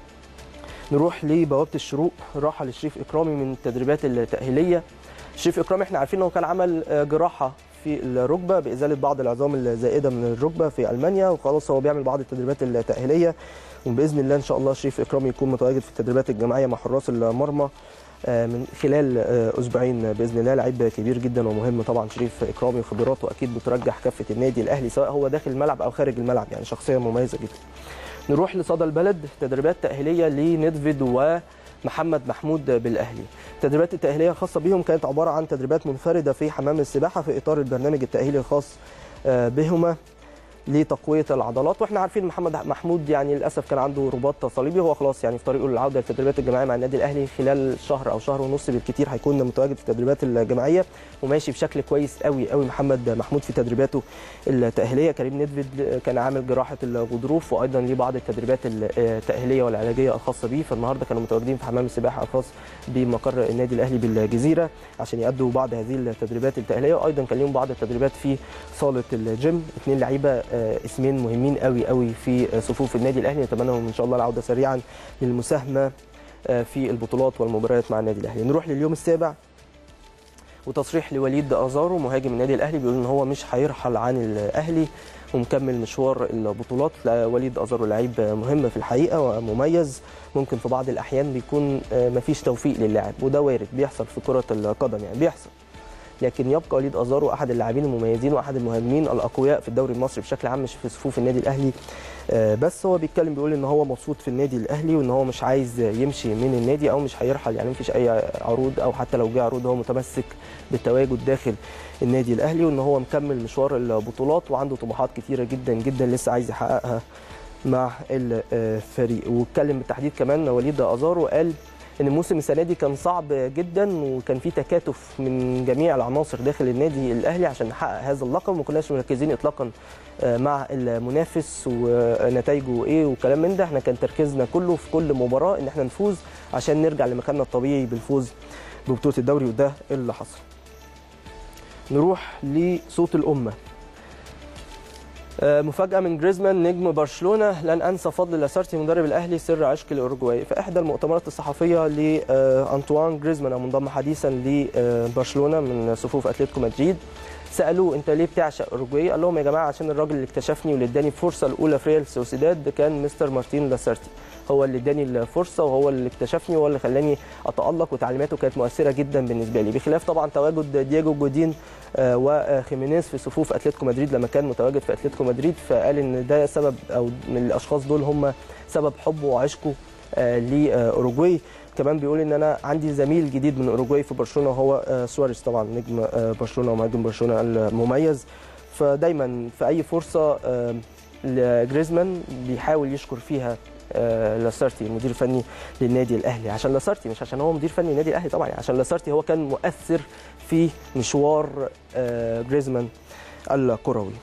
نروح لبوابه الشروق راحه لشريف اكرامي من التدريبات التاهيليه. شريف اكرامي احنا عارفين انه كان عمل آه، جراحه في الركبه بازاله بعض العظام الزائده من الركبه في المانيا وخلاص هو بيعمل بعض التدريبات التاهيليه وباذن الله ان شاء الله شريف اكرامي يكون متواجد في التدريبات الجماعيه مع حراس المرمى آه، من خلال آه، اسبوعين باذن الله لعيب كبير جدا ومهم طبعا شريف اكرامي وخبراته اكيد بترجح كافه النادي الاهلي سواء هو داخل الملعب او خارج الملعب يعني شخصيه مميزه جدا. نروح لصدى البلد تدريبات تاهيليه لندفيد ومحمد محمود بالاهلي. التدريبات التاهيليه الخاصه بهم كانت عباره عن تدريبات منفرده في حمام السباحه في اطار البرنامج التاهيلي الخاص آه، بهما لتقويه العضلات واحنا عارفين محمد محمود يعني للاسف كان عنده رباط صليبي هو خلاص يعني في طريقه للعوده للتدريبات الجماعيه مع النادي الاهلي خلال شهر او شهر ونص بالكثير هيكون متواجد في التدريبات الجماعيه وماشي بشكل كويس قوي قوي محمد محمود في تدريباته التاهيليه كريم ندفيد كان عامل جراحه الغضروف وايضا ليه بعض التدريبات التاهيليه والعلاجيه الخاصه بيه فالنهارده كانوا متواجدين في حمام السباحه الخاص بمقر النادي الاهلي بالجزيره عشان يأدوا بعض هذه التدريبات التاهيليه وايضا كان ليهم بعض التدريبات في صاله الجيم اثنين لعيبه آه، اسمين مهمين قوي قوي في صفوف النادي الاهلي نتمنى لهم ان شاء الله العوده سريعا للمساهمه آه، في البطولات والمباريات مع النادي الاهلي نروح لليوم السابع وتصريح لوليد ازارو مهاجم النادي الاهلي بيقول ان هو مش هيرحل عن الاهلي ومكمل مشوار البطولات لا، وليد ازارو لعيب مهم في الحقيقه ومميز ممكن في بعض الاحيان بيكون آه، مفيش توفيق للاعب وده وارد بيحصل في كره القدم يعني بيحصل لكن يبقى وليد ازارو احد اللاعبين المميزين واحد المهاجمين الاقوياء في الدوري المصري بشكل عام مش في صفوف النادي الاهلي آه، بس هو بيتكلم بيقول ان هو مبسوط في النادي الاهلي وان هو مش عايز يمشي من النادي او مش هيرحل يعني مفيش اي عروض او حتى لو جه عروض هو متمسك بالتواجد داخل النادي الاهلي وان هو مكمل مشوار البطولات وعنده طموحات كتيره جدا جدا لسه عايز يحققها مع الفريق واتكلم بالتحديد كمان وليد ازارو قال ان الموسم السنه دي كان صعب جدا وكان في تكاتف من جميع العناصر داخل النادي الاهلي عشان نحقق هذا اللقب وما كناش مركزين اطلاقا آه، مع المنافس ونتائجه ايه وكلام من ده احنا كان تركيزنا كله في كل مباراه ان احنا نفوز عشان نرجع لمكاننا الطبيعي بالفوز ببطوله الدوري وده اللي حصل نروح لصوت الامه آه، مفاجأة من جريزمان نجم برشلونة لن أنسى فضل لاسارتي مدرب الأهلي سر عشق الأوروجواي في إحدى المؤتمرات الصحفية لأنطوان جريزمان المنضم حديثا لبرشلونة من صفوف أتلتيكو مدريد سألوه أنت ليه بتعشق أوروجواي؟ قال لهم يا جماعة عشان الراجل اللي اكتشفني واللي اداني الفرصة الأولى في ريال سوسيداد كان مستر مارتين لاسارتي هو اللي اداني الفرصة وهو اللي اكتشفني وهو اللي خلاني أتألق وتعليماته كانت مؤثرة جدا بالنسبة لي بخلاف طبعا تواجد دييجو جودين آه، وخيمينيز في صفوف اتلتيكو مدريد لما كان متواجد في اتلتيكو مدريد فقال ان ده سبب او من الاشخاص دول هم سبب حبه وعشقه آه، لاوروجواي كمان بيقول ان انا عندي زميل جديد من اوروجواي في برشلونه هو آه، سواريز طبعا نجم آه، برشلونه ومهاجم برشلونه المميز فدايما في اي فرصه آه، لجريزمان بيحاول يشكر فيها آه، لاسارتي المدير الفني للنادي الاهلي عشان لاسارتي مش عشان هو مدير فني للنادي الاهلي طبعا يعني عشان لاسارتي هو كان مؤثر في مشوار آه، جريزمان الكروي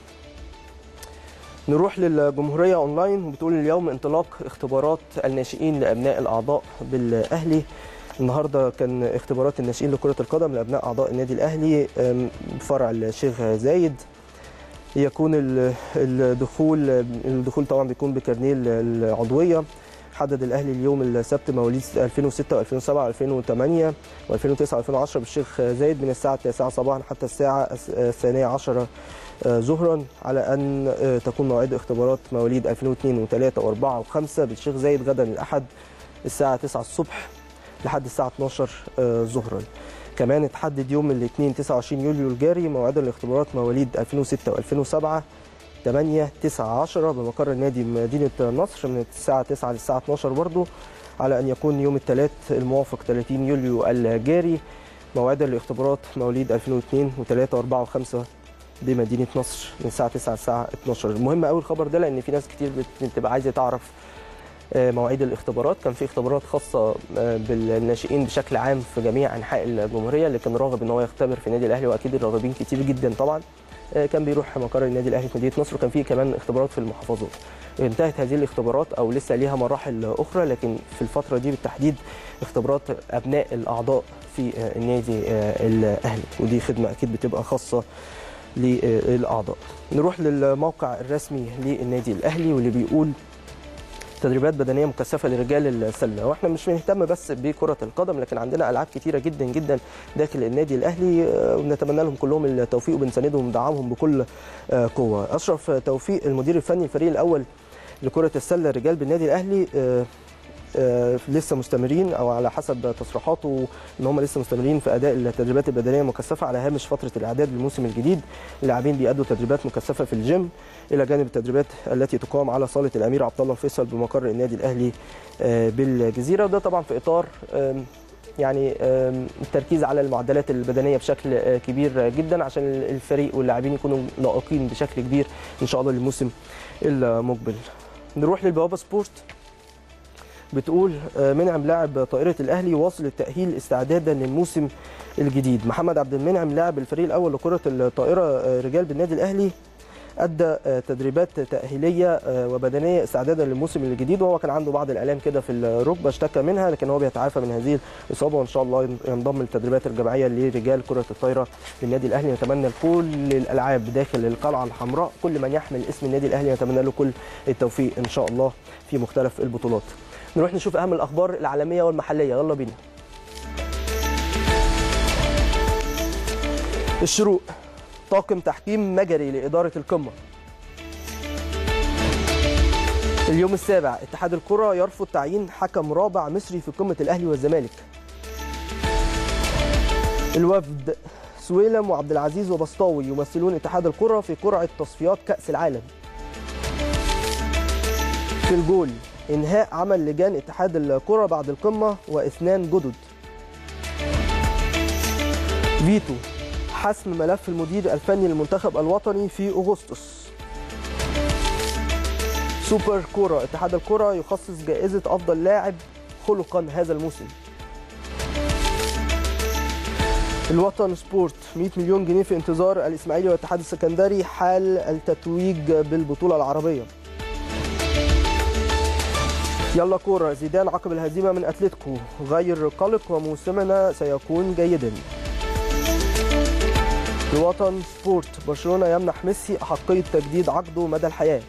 نروح للجمهورية أونلاين بتقول اليوم انطلاق اختبارات الناشئين لأبناء الأعضاء بالأهلي النهارده كان اختبارات الناشئين لكرة القدم لأبناء أعضاء النادي الأهلي أم، فرع الشيخ زايد يكون ال- الدخول الدخول طبعا بيكون بكارنيه العضوية حدد الأهلي اليوم السبت مواليد 2006 و2007 و2008 و2009 و2010 بالشيخ زايد من الساعة 9 صباحا حتى الساعة الثانية عشرة آه، ظهرا على ان آه، تكون موعد اختبارات مواليد 2002 و3 و4 و5 بالشيخ زايد غدا الاحد الساعه 9 الصبح لحد الساعه 12 آه، ظهرا كمان اتحدد يوم الاثنين 29 يوليو الجاري موعدا لاختبارات مواليد 2006 و2007 8 9 10 بمقر النادي مدينه نصر من الساعه 9 للساعه 12 برضه على ان يكون يوم الثلاث الموافق 30 يوليو الجاري موعدا لاختبارات مواليد 2002 و3 و4 و5 بمدينه نصر من الساعه 9 للساعه 12 المهم قوي الخبر ده لان في ناس كتير بت- بتبقى عايزه تعرف آه، مواعيد الاختبارات كان في اختبارات خاصه آه، بالناشئين بشكل عام في جميع انحاء الجمهوريه اللي كان راغب ان هو يختبر في النادي الاهلي واكيد الراغبين كتير جدا طبعا آه، كان بيروح مقر النادي الاهلي في مدينه نصر وكان في كمان اختبارات في المحافظات انتهت هذه الاختبارات او لسه ليها مراحل اخرى لكن في الفتره دي بالتحديد اختبارات ابناء الاعضاء في آه، النادي آه، الاهلي ودي خدمه اكيد بتبقى خاصه للاعضاء نروح للموقع الرسمي للنادي الاهلي واللي بيقول تدريبات بدنيه مكثفه لرجال السله واحنا مش بنهتم بس بكره القدم لكن عندنا العاب كتيره جدا جدا داخل النادي الاهلي آه، ونتمنى لهم كلهم التوفيق وبنساندهم وندعمهم بكل آه، قوه اشرف توفيق المدير الفني الفريق الاول لكره السله رجال بالنادي الاهلي آه، آه، لسه مستمرين او على حسب تصريحاته ان هم لسه مستمرين في اداء التدريبات البدنيه المكثفه على هامش فتره الاعداد للموسم الجديد اللاعبين بيأدوا تدريبات مكثفه في الجيم الى جانب التدريبات التي تقام على صاله الامير عبد الله الفيصل بمقر النادي الاهلي آه، بالجزيره وده طبعا في اطار آم، يعني آم، التركيز على المعدلات البدنيه بشكل آه، كبير جدا عشان الفريق واللاعبين يكونوا لائقين بشكل كبير ان شاء الله للموسم المقبل نروح للبوابه سبورت بتقول آه، منعم لاعب طائرة الأهلي واصل التأهيل استعدادا للموسم الجديد محمد عبد المنعم لاعب الفريق الأول لكرة الطائرة آه، رجال بالنادي الأهلي أدى آه، تدريبات تأهيلية آه، وبدنية استعدادا للموسم الجديد وهو كان عنده بعض الآلام كده في الركبة اشتكى منها لكن هو بيتعافى من هذه الإصابة وإن شاء الله ينضم للتدريبات الجماعية لرجال كرة الطائرة بالنادي الأهلي نتمنى لكل الألعاب داخل القلعة الحمراء كل من يحمل اسم النادي الأهلي نتمنى له كل التوفيق إن شاء الله في مختلف البطولات نروح نشوف اهم الاخبار العالميه والمحليه يلا بينا الشروق طاقم تحكيم مجري لاداره القمه اليوم السابع اتحاد الكره يرفض تعيين حكم رابع مصري في قمه الاهلي والزمالك الوفد سويلم وعبد العزيز وبسطاوي يمثلون اتحاد الكره في قرعه تصفيات كاس العالم في الجول انهاء عمل لجان اتحاد الكره بعد القمه واثنان جدد فيتو حسم ملف المدير الفني للمنتخب الوطني في اغسطس سوبر كوره اتحاد الكره يخصص جائزه افضل لاعب خلقا هذا الموسم الوطن سبورت 100 مليون جنيه في انتظار الاسماعيلي والاتحاد السكندري حال التتويج بالبطوله العربيه يلا كورة زيدان عقب الهزيمة من أتلتيكو غير قلق وموسمنا سيكون جيدا الوطن سبورت برشلونه يمنح ميسي احقيه تجديد عقده مدى الحياه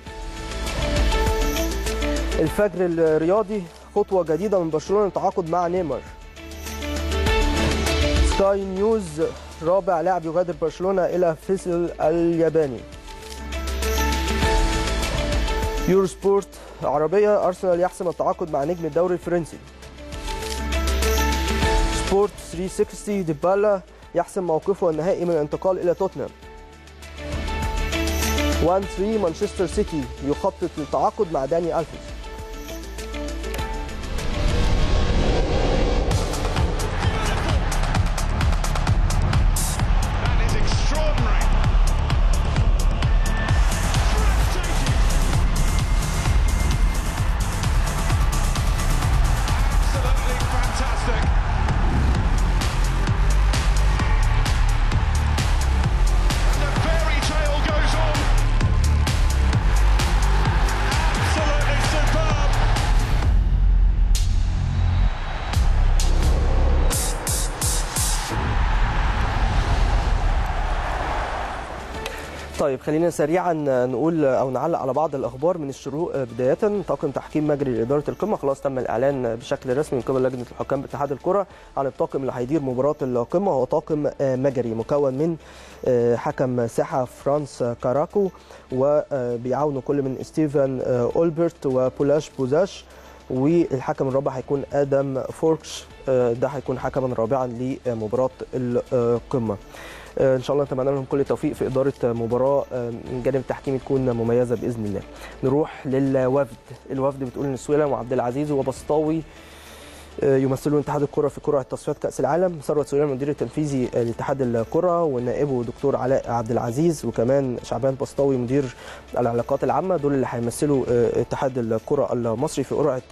الفجر الرياضي خطوه جديده من برشلونه للتعاقد مع نيمار سكاي نيوز رابع لاعب يغادر برشلونه الى فيسل الياباني يورو سبورت عربيه ارسنال يحسم التعاقد مع نجم الدوري الفرنسي سبورت 360 ديبالا يحسم موقفه النهائي من الانتقال الى توتنهام 1 3 مانشستر سيتي يخطط للتعاقد مع داني الفيس
That is extraordinary. Absolutely fantastic. And the fairy tale goes on. Absolutely superb.
طيب خلينا سريعا نقول او نعلق على بعض الاخبار من الشروق بدايه طاقم تحكيم مجري لاداره القمه خلاص تم الاعلان بشكل رسمي من قبل لجنه الحكام باتحاد الكره عن الطاقم اللي هيدير مباراه القمه هو طاقم مجري مكون من حكم ساحه فرانس كاراكو وبيعاونوا كل من ستيفن اولبرت وبولاش بوزاش والحكم الرابع هيكون ادم فوركش ده هيكون حكما رابعا لمباراه القمه ان شاء الله نتمنى لهم كل التوفيق في اداره مباراه من جانب التحكيم تكون مميزه باذن الله نروح للوفد الوفد بتقول ان سويلم وعبد العزيز وبسطاوي يمثلون اتحاد الكره في قرعه تصفيات كاس العالم ثروت سليمان المدير التنفيذي لاتحاد الكره ونائبه دكتور علاء عبد العزيز وكمان شعبان بسطاوي مدير العلاقات العامه دول اللي هيمثلوا اتحاد الكره المصري في قرعه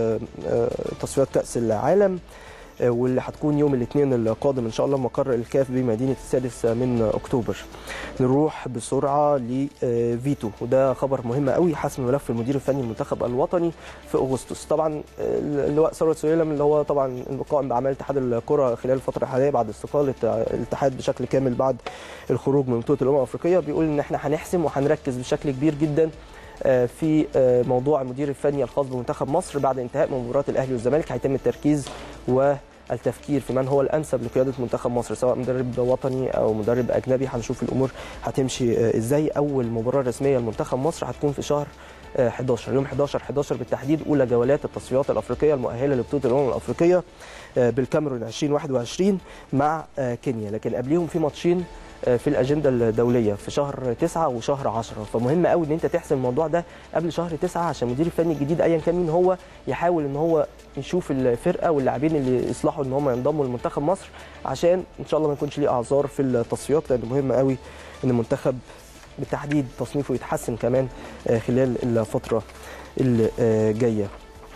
تصفيات كاس العالم واللي هتكون يوم الاثنين القادم ان شاء الله مقر الكاف بمدينه السادس من اكتوبر نروح بسرعه لفيتو وده خبر مهم قوي حسم ملف المدير الفني المنتخب الوطني في اغسطس طبعا اللواء ثروت سويلم اللي هو طبعا القائم باعمال اتحاد الكره خلال الفتره الحاليه بعد استقاله الاتحاد بشكل كامل بعد الخروج من بطوله الامم الافريقيه بيقول ان احنا هنحسم وهنركز بشكل كبير جدا في موضوع المدير الفني الخاص بمنتخب مصر بعد انتهاء مباراه الاهلي والزمالك هيتم التركيز والتفكير في من هو الانسب لقياده منتخب مصر سواء مدرب وطني او مدرب اجنبي هنشوف الامور هتمشي ازاي اول مباراه رسميه لمنتخب مصر هتكون في شهر 11 يوم 11 11 بالتحديد اولى جولات التصفيات الافريقيه المؤهله لبطوله الامم الافريقيه بالكاميرون 2021 مع كينيا لكن قبليهم في ماتشين في الاجنده الدوليه في شهر 9 وشهر 10 فمهم قوي ان انت تحسم الموضوع ده قبل شهر 9 عشان المدير الفني الجديد ايا كان مين هو يحاول ان هو يشوف الفرقه واللاعبين اللي يصلحوا ان هم ينضموا لمنتخب مصر عشان ان شاء الله ما يكونش ليه اعذار في التصفيات لان مهم قوي ان المنتخب بالتحديد تصنيفه يتحسن كمان خلال الفتره الجايه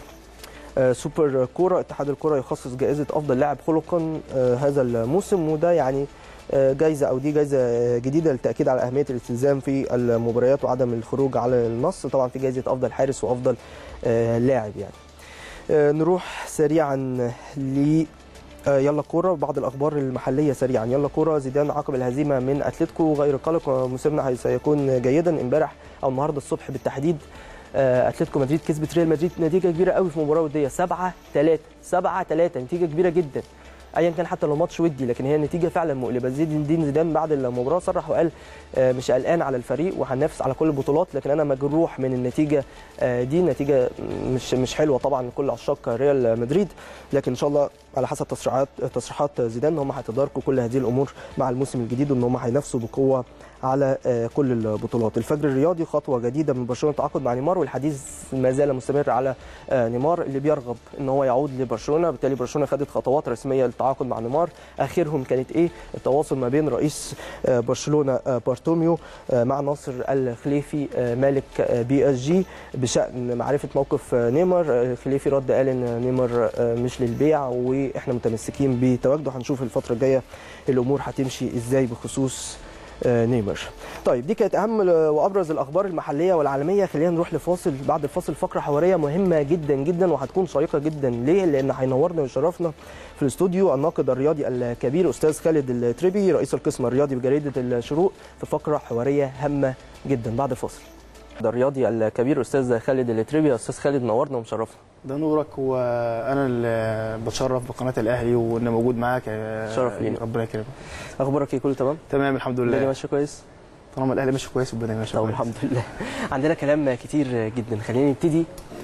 سوبر كوره اتحاد الكره يخصص جائزه افضل لاعب خلقا هذا الموسم وده يعني جايزه او دي جايزه جديده للتاكيد على اهميه الالتزام في المباريات وعدم الخروج على النص طبعا في جايزه افضل حارس وافضل لاعب يعني نروح سريعا ل يلا كوره بعض الاخبار المحليه سريعا يلا كوره زيدان عقب الهزيمه من اتلتيكو غير قلق وموسمنا سيكون جيدا امبارح او النهارده الصبح بالتحديد اتلتيكو مدريد كسبت ريال مدريد نتيجه كبيره قوي في مباراه وديه 7 3 7 3 نتيجه كبيره جدا ايا كان حتى لو ماتش ودي لكن هي النتيجه فعلا مؤلمه زيد الدين زيدان بعد المباراه صرح وقال مش قلقان على الفريق وهننافس على كل البطولات لكن انا مجروح من النتيجه دي نتيجه مش مش حلوه طبعا لكل عشاق ريال مدريد لكن ان شاء الله على حسب تصريحات تصريحات زيدان ان هم هيتداركوا كل هذه الامور مع الموسم الجديد وان هم هينافسوا بقوه على كل البطولات الفجر الرياضي خطوه جديده من برشلونه التعاقد مع نيمار والحديث ما زال مستمر على نيمار اللي بيرغب ان هو يعود لبرشلونه بالتالي برشلونه خدت خطوات رسميه للتعاقد مع نيمار اخرهم كانت ايه التواصل ما بين رئيس برشلونه بارتوميو مع ناصر الخليفي مالك بي اس جي بشان معرفه موقف نيمار الخليفي رد قال ان نيمار مش للبيع واحنا متمسكين بتواجده هنشوف الفتره الجايه الامور هتمشي ازاي بخصوص آه، نيمار طيب دي كانت اهم وابرز الاخبار المحليه والعالميه خلينا نروح لفاصل بعد الفاصل فقره حواريه مهمه جدا جدا وهتكون شيقه جدا ليه لان هينورنا ويشرفنا في الاستوديو الناقد الرياضي الكبير استاذ خالد التريبي رئيس القسم الرياضي بجريده الشروق في فقره حواريه هامه جدا بعد الفاصل ده الرياضي الكبير استاذ خالد التريبي استاذ خالد نورنا ومشرفنا
ده نورك وانا اللي بتشرف بقناه الاهلي وان موجود معاك يا-
شرف لينا.
ربنا يكرمك
اخبارك ايه كله تمام
تمام الحمد
الدنيا
لله
ماشيه كويس
طالما الاهلي ماشي كويس والدنيا ماشيه
طب
كويس
الحمد لله عندنا كلام كتير جدا خلينا نبتدي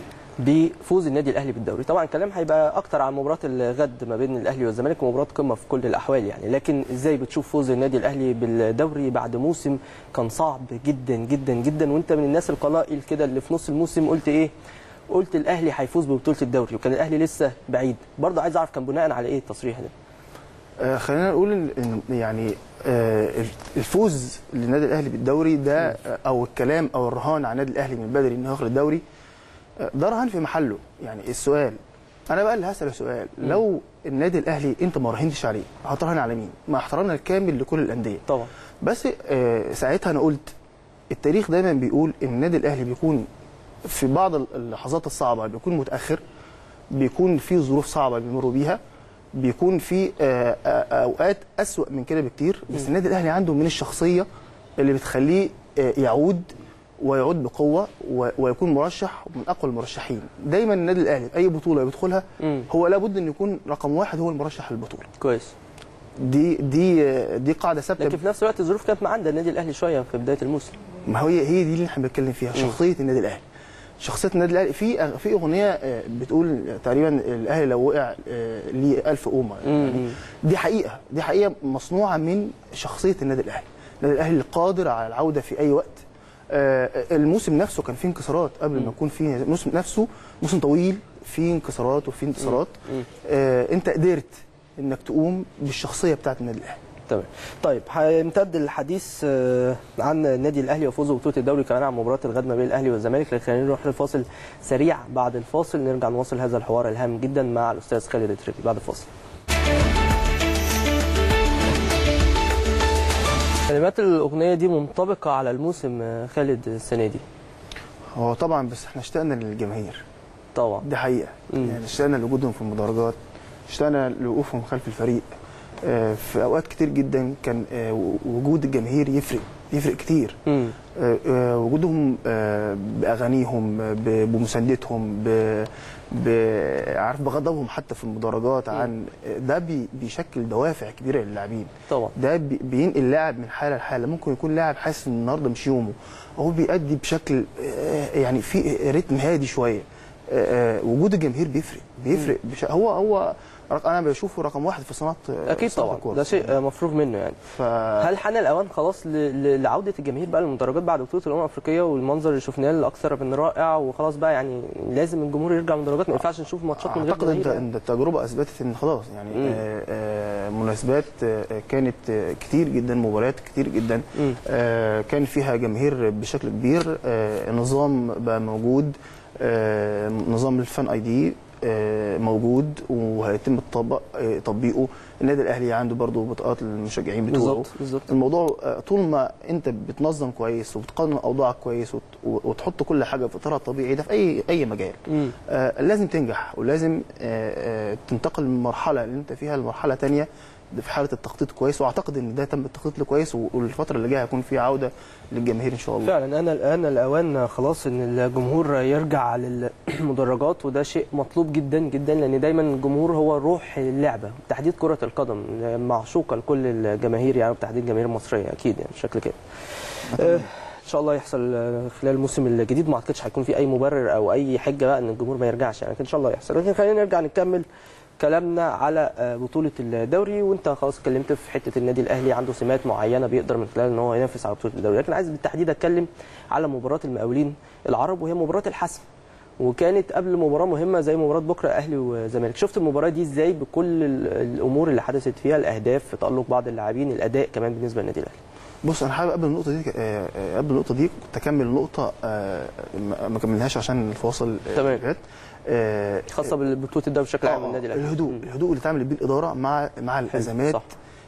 بفوز النادي الاهلي بالدوري طبعا الكلام هيبقى اكتر عن مباراه الغد ما بين الاهلي والزمالك ومباراه قمه في كل الاحوال يعني لكن ازاي بتشوف فوز النادي الاهلي بالدوري بعد موسم كان صعب جدا جدا جدا وانت من الناس القلائل كده اللي في نص الموسم قلت ايه قلت الاهلي هيفوز ببطوله الدوري وكان الاهلي لسه بعيد برضه عايز اعرف كان بناء على ايه التصريح ده
آه خلينا نقول ان إن يعني آه الفوز للنادي الاهلي بالدوري ده آه، او الكلام او الرهان على النادي الاهلي من بدري انه ياخد الدوري آه، ده رهان في محله يعني السؤال انا بقى اللي هسال سؤال لو النادي الاهلي انت ما راهنتش عليه هتراهن على مين؟ مع احترامنا الكامل لكل الانديه
طبعا
بس آه، ساعتها انا قلت التاريخ دايما بيقول ان النادي الاهلي بيكون في بعض اللحظات الصعبه بيكون متاخر بيكون في ظروف صعبه بيمروا بيها بيكون في آه، آه، اوقات اسوا من كده بكتير بس النادي الاهلي عنده من الشخصيه اللي بتخليه آه، يعود ويعود بقوه و- ويكون مرشح من اقوى المرشحين دايما النادي الاهلي في اي بطوله بيدخلها
مم.
هو لابد ان يكون رقم واحد هو المرشح للبطوله
كويس
دي دي آه، دي قاعده ثابته
لكن في نفس الوقت الظروف كانت معاند النادي الاهلي شويه في بدايه الموسم
ما هي هي دي اللي احنا بنتكلم فيها شخصيه النادي الاهلي شخصيه النادي الاهلي في أغ- في اغنيه آه، بتقول تقريبا الاهلي لو وقع آه، ليه ألف قومه يعني دي حقيقه دي حقيقه مصنوعه من شخصيه النادي الاهلي النادي الاهلي القادر على العوده في اي وقت آه، الموسم نفسه كان فيه انكسارات قبل ما يكون فيه الموسم نفسه موسم طويل فيه انكسارات وفيه انتصارات آه، انت قدرت انك تقوم بالشخصيه بتاعت النادي الاهلي
تمام طيب هيمتد الحديث آه، عن النادي الاهلي وفوزه ببطوله الدوري كمان عن مباراه الغد ما بين الاهلي والزمالك لكن خلينا نروح لفاصل سريع بعد الفاصل نرجع نواصل هذا الحوار الهام جدا مع الاستاذ خالد التريبي بعد الفاصل كلمات الاغنيه دي منطبقه على الموسم آه، خالد السنه دي
هو طبعا بس احنا اشتقنا للجماهير
طبعا
دي حقيقه
مم.
يعني اشتقنا لوجودهم في المدرجات اشتقنا لوقوفهم خلف الفريق آه، في اوقات كتير جدا كان آه، وجود الجماهير يفرق يفرق كتير
امم
آه، آه، وجودهم آه، باغانيهم آه، ب- بمساندتهم ب- ب- عارف بغضبهم حتى في المدرجات عن ده بي- بيشكل دوافع كبيره للاعبين
طبعا
ده بي- بينقل اللاعب من حاله لحاله ممكن يكون لاعب حاسس ان النهارده مش يومه هو بيأدي بشكل آه، يعني في رتم هادي شويه آه، آه، وجود الجماهير بيفرق بيفرق بش... هو هو رق- انا بشوفه رقم واحد في صناعه آه،
اكيد
صناعة
طبعا
الكورة.
ده شيء آه، مفروغ منه يعني
ف...
هل حان الاوان خلاص ل- ل- لعوده الجماهير بقى للمدرجات بعد بطوله الامم الافريقيه والمنظر اللي شفناه الاكثر من رائع وخلاص بقى يعني لازم الجمهور يرجع المدرجات ما ينفعش نشوف ماتشات من غير
اعتقد انت
جماهير يعني.
ان التجربه اثبتت ان خلاص يعني
مم.
آه، آه، مناسبات آه، كانت آه، كتير جدا مباريات كتير جدا
مم.
آه، كان فيها جماهير بشكل كبير آه، النظام بقى موجود آه، نظام الفان اي دي آه، موجود وهيتم الطبق آه، تطبيقه النادي الاهلي عنده برضه بطاقات للمشجعين بتوعه
بالظبط بالظبط
الموضوع آه، طول ما انت بتنظم كويس وبتقنن اوضاعك كويس وت- وتحط كل حاجه في اطارها الطبيعي ده في اي اي مجال
مم.
آه، لازم تنجح ولازم آه، آه، تنتقل من المرحله اللي انت فيها لمرحله تانية في حاله التخطيط كويس واعتقد ان ده تم التخطيط له كويس والفتره اللي جايه هيكون في عوده للجماهير ان شاء الله
فعلا انا الان الاوان خلاص ان الجمهور يرجع للمدرجات وده شيء مطلوب جدا جدا لان دايما الجمهور هو روح اللعبه تحديد كره القدم معشوقه لكل الجماهير يعني وبتحديد الجماهير المصريه اكيد يعني بشكل كده آه، ان شاء الله يحصل آه، خلال الموسم الجديد ما اعتقدش هيكون في اي مبرر او اي حجه بقى ان الجمهور ما يرجعش يعني لكن ان شاء الله يحصل لكن خلينا نرجع نكمل كلامنا على آه، بطوله الدوري وانت خلاص اتكلمت في حته النادي الاهلي عنده سمات معينه بيقدر من خلالها ان هو ينافس على بطوله الدوري لكن عايز بالتحديد اتكلم على مباراه المقاولين العرب وهي مباراه الحسم وكانت قبل مباراه مهمه زي مباراه بكره اهلي وزمالك شفت المباراه دي ازاي بكل ال- الامور اللي حدثت فيها الاهداف تالق بعض اللاعبين الاداء كمان بالنسبه للنادي الاهلي
بص انا حابب قبل النقطه دي آه، آه، قبل النقطه دي كنت اكمل نقطه آه، ما ما كملناهاش عشان الفاصل آه،
تمام.
اللي فات. آه،
خاصه ببطوله الدوري بشكل عام
آه،
النادي الاهلي
الهدوء
مم.
الهدوء اللي تعمل بيه الاداره مع مع الازمات
صح.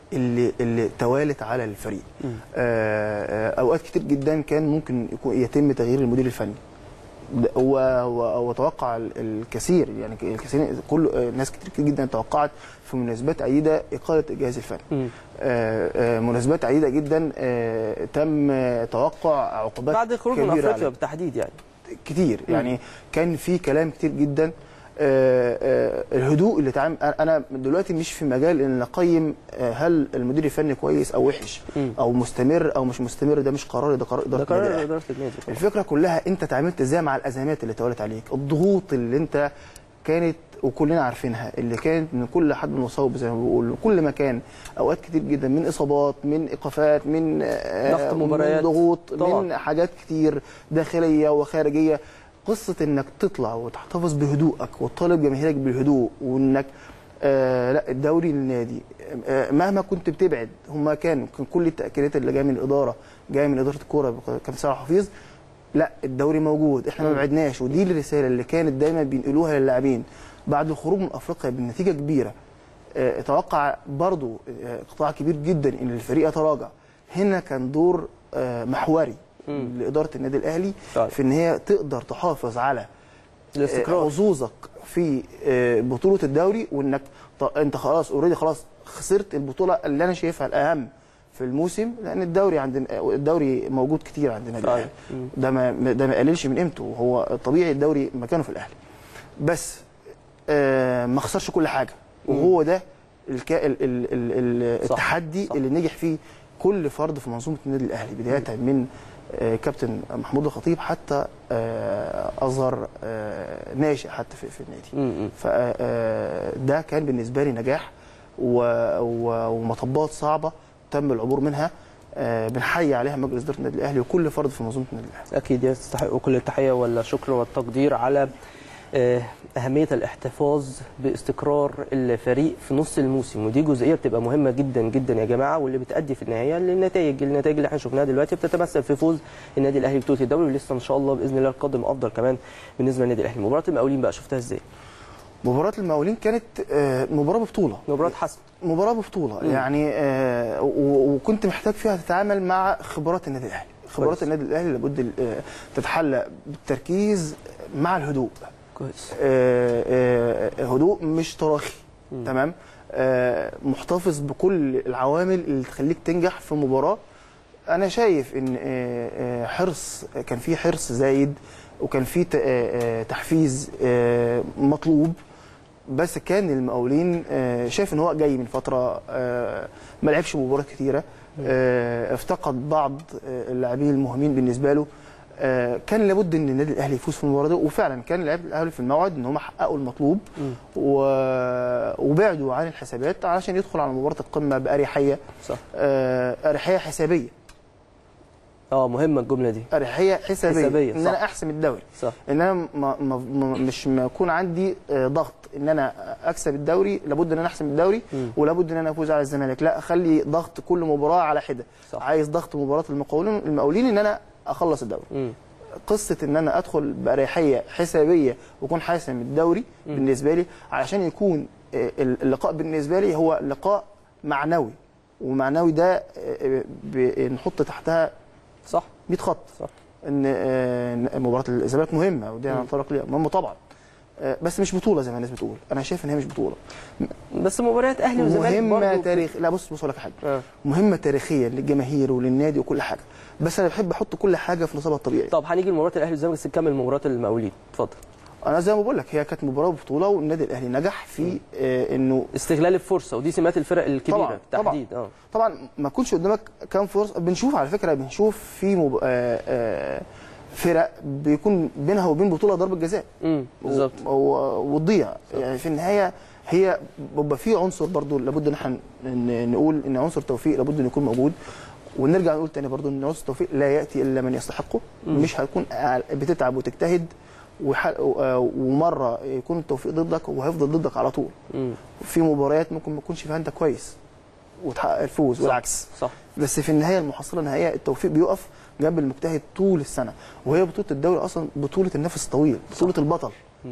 اللي اللي توالت على الفريق آه، آه، اوقات كتير جدا كان ممكن يكون يتم تغيير المدير الفني ده- و- و- وتوقع ال- الكثير يعني الكثير كل آه، ناس كتير جدا توقعت في مناسبات عديده اقاله الجهاز الفني
مم.
آه، آه، مناسبات عديده جدا آه، تم آه، توقع عقوبات
بعد الخروج من
كبيرة
افريقيا
عليه.
بالتحديد يعني
كتير يعني كان في كلام كتير جدا آه، آه، الهدوء اللي اتعامل أنا- انا دلوقتي مش في مجال ان اقيم آه، هل المدير الفني كويس او وحش
مم.
او مستمر او مش مستمر ده مش قراري ده قرار اداره
ده
النادي
قرار
الأهلي.
اداره النادي طبعاً.
الفكره كلها انت اتعاملت ازاي مع الازمات اللي توالت عليك الضغوط اللي انت كانت وكلنا عارفينها اللي كانت من كل حد مصاب زي ما بيقولوا كل مكان اوقات كتير جدا من اصابات من ايقافات من آه،
ضغط مباريات.
من ضغوط
طبعاً.
من حاجات كتير داخليه وخارجيه قصه انك تطلع وتحتفظ بهدوءك وتطالب جماهيرك بالهدوء وانك آه لا الدوري للنادي آه مهما كنت بتبعد هم كانوا كان كل التاكيدات اللي جايه من الاداره جايه من اداره الكوره كابتن صلاح حفيظ لا الدوري موجود احنا ما بعدناش ودي الرساله اللي كانت دايما بينقلوها للاعبين بعد الخروج من افريقيا بنتيجه كبيره آه، اتوقع برضو آه، قطاع كبير جدا ان الفريق يتراجع هنا كان دور آه، محوري لاداره النادي الاهلي
فعلا.
في ان هي تقدر تحافظ على
الاستقرار.
آه، حظوظك في آه، بطوله الدوري وانك ط- انت خلاص اوريدي خلاص خسرت البطوله اللي انا شايفها الاهم في الموسم لان الدوري عند الدوري موجود كتير عند النادي
فعلا.
الاهلي ده ما ده ما يقللش من قيمته هو طبيعي الدوري مكانه في الاهلي بس آه، ما خسرش كل حاجه وهو ده الكا... ال... ال... ال... ال...
صح،
التحدي
صح.
اللي نجح فيه كل فرد في منظومه النادي الاهلي بدايه من آه، كابتن محمود الخطيب حتى آه، اصغر آه، ناشئ حتى في, في النادي
مم.
فده كان بالنسبه لي نجاح و... و... ومطبات صعبه تم العبور منها آه، بنحيي عليها مجلس اداره النادي الاهلي وكل فرد في منظومه النادي الاهلي
اكيد يستحقوا كل التحيه والشكر والتقدير على آه، اهميه الاحتفاظ باستقرار الفريق في نص الموسم ودي جزئيه بتبقى مهمه جدا جدا يا جماعه واللي بتادي في النهايه للنتائج النتائج اللي احنا شفناها دلوقتي بتتمثل في فوز النادي الاهلي ببطوله الدوري ولسه ان شاء الله باذن الله القادم افضل كمان بالنسبه للنادي الاهلي مباراه المقاولين بقى شفتها ازاي
مباراه المقاولين كانت آه، مباراه ببطوله
مباراه حسم
مباراه ببطوله يعني آه و- وكنت محتاج فيها تتعامل مع خبرات النادي الاهلي خبرات
كويس.
النادي الاهلي لابد آه، تتحلى بالتركيز مع الهدوء
كويس
آه، آه، هدوء مش تراخي تمام آه، محتفظ بكل العوامل اللي تخليك تنجح في مباراه انا شايف ان آه، آه، حرص كان في حرص زايد وكان في ت- آه، آه، تحفيز آه، مطلوب بس كان المقاولين آه، شايف ان هو جاي من فتره آه، ما لعبش مباريات كتيره آه، افتقد بعض آه، اللاعبين المهمين بالنسبه له آه، كان لابد ان النادي الاهلي يفوز في المباراه دي وفعلا كان لعيبه الاهلي في الموعد ان هم حققوا المطلوب و... وبعدوا عن الحسابات علشان يدخل على مباراه القمه باريحيه
صح
آه، اريحيه حسابيه
اه مهمه الجمله دي
اريحيه حسابيه,
حسابية،
ان
صح.
انا احسم الدوري
صح
ان انا ما ما ما مش ما يكون عندي آه، ضغط ان انا اكسب الدوري لابد ان انا احسم الدوري
مم.
ولابد ان انا افوز على الزمالك لا اخلي ضغط كل مباراه على حده
صح.
عايز ضغط مباراه المقاولين المقاولين ان انا اخلص الدوري
مم.
قصه ان انا ادخل باريحيه حسابيه واكون حاسم الدوري بالنسبه لي علشان يكون آه، اللقاء بالنسبه لي هو لقاء معنوي ومعنوي ده آه، بنحط تحتها
صح
100 خط
صح.
ان آه، إن مباراه الزمالك مهمه ودي هنتطرق ليها مهمه طبعا آه، بس مش بطوله زي ما الناس بتقول انا شايف ان هي مش بطوله
بس مباريات اهلي وزمالك
مهمه
برضو
تاريخ لا بص بص أقول لك حاجه
آه.
مهمه تاريخيا للجماهير وللنادي وكل حاجه بس انا بحب احط كل حاجه في نصابها الطبيعي
طب هنيجي لمباراه الاهلي والزمالك بس نكمل مباراه المقاولين اتفضل
انا زي ما بقول لك هي كانت مباراه بطوله والنادي الاهلي نجح في آه، انه
استغلال الفرصه ودي سمات الفرق الكبيره
طبعاً، طبعاً.
بالتحديد اه
طبعا ما يكونش قدامك كام فرصه بنشوف على فكره بنشوف في مب... آه، آه، فرق بيكون بينها وبين بطوله ضربه جزاء
امم بالظبط
و- و- وتضيع يعني في النهايه هي بيبقى في عنصر برضو لابد ان احنا ن- نقول ان عنصر توفيق لابد ان يكون موجود ونرجع نقول تاني برضو ان عنصر التوفيق لا ياتي الا من يستحقه مش هتكون بتتعب وتجتهد وح- و- ومره يكون التوفيق ضدك وهيفضل ضدك على طول
امم
في مباريات ممكن ما تكونش فيها انت كويس وتحقق الفوز والعكس
صح
بس في النهايه المحصله النهائيه التوفيق بيقف جنب المجتهد طول السنه وهي بطوله الدوري اصلا بطوله النفس الطويل بطوله البطل
مم.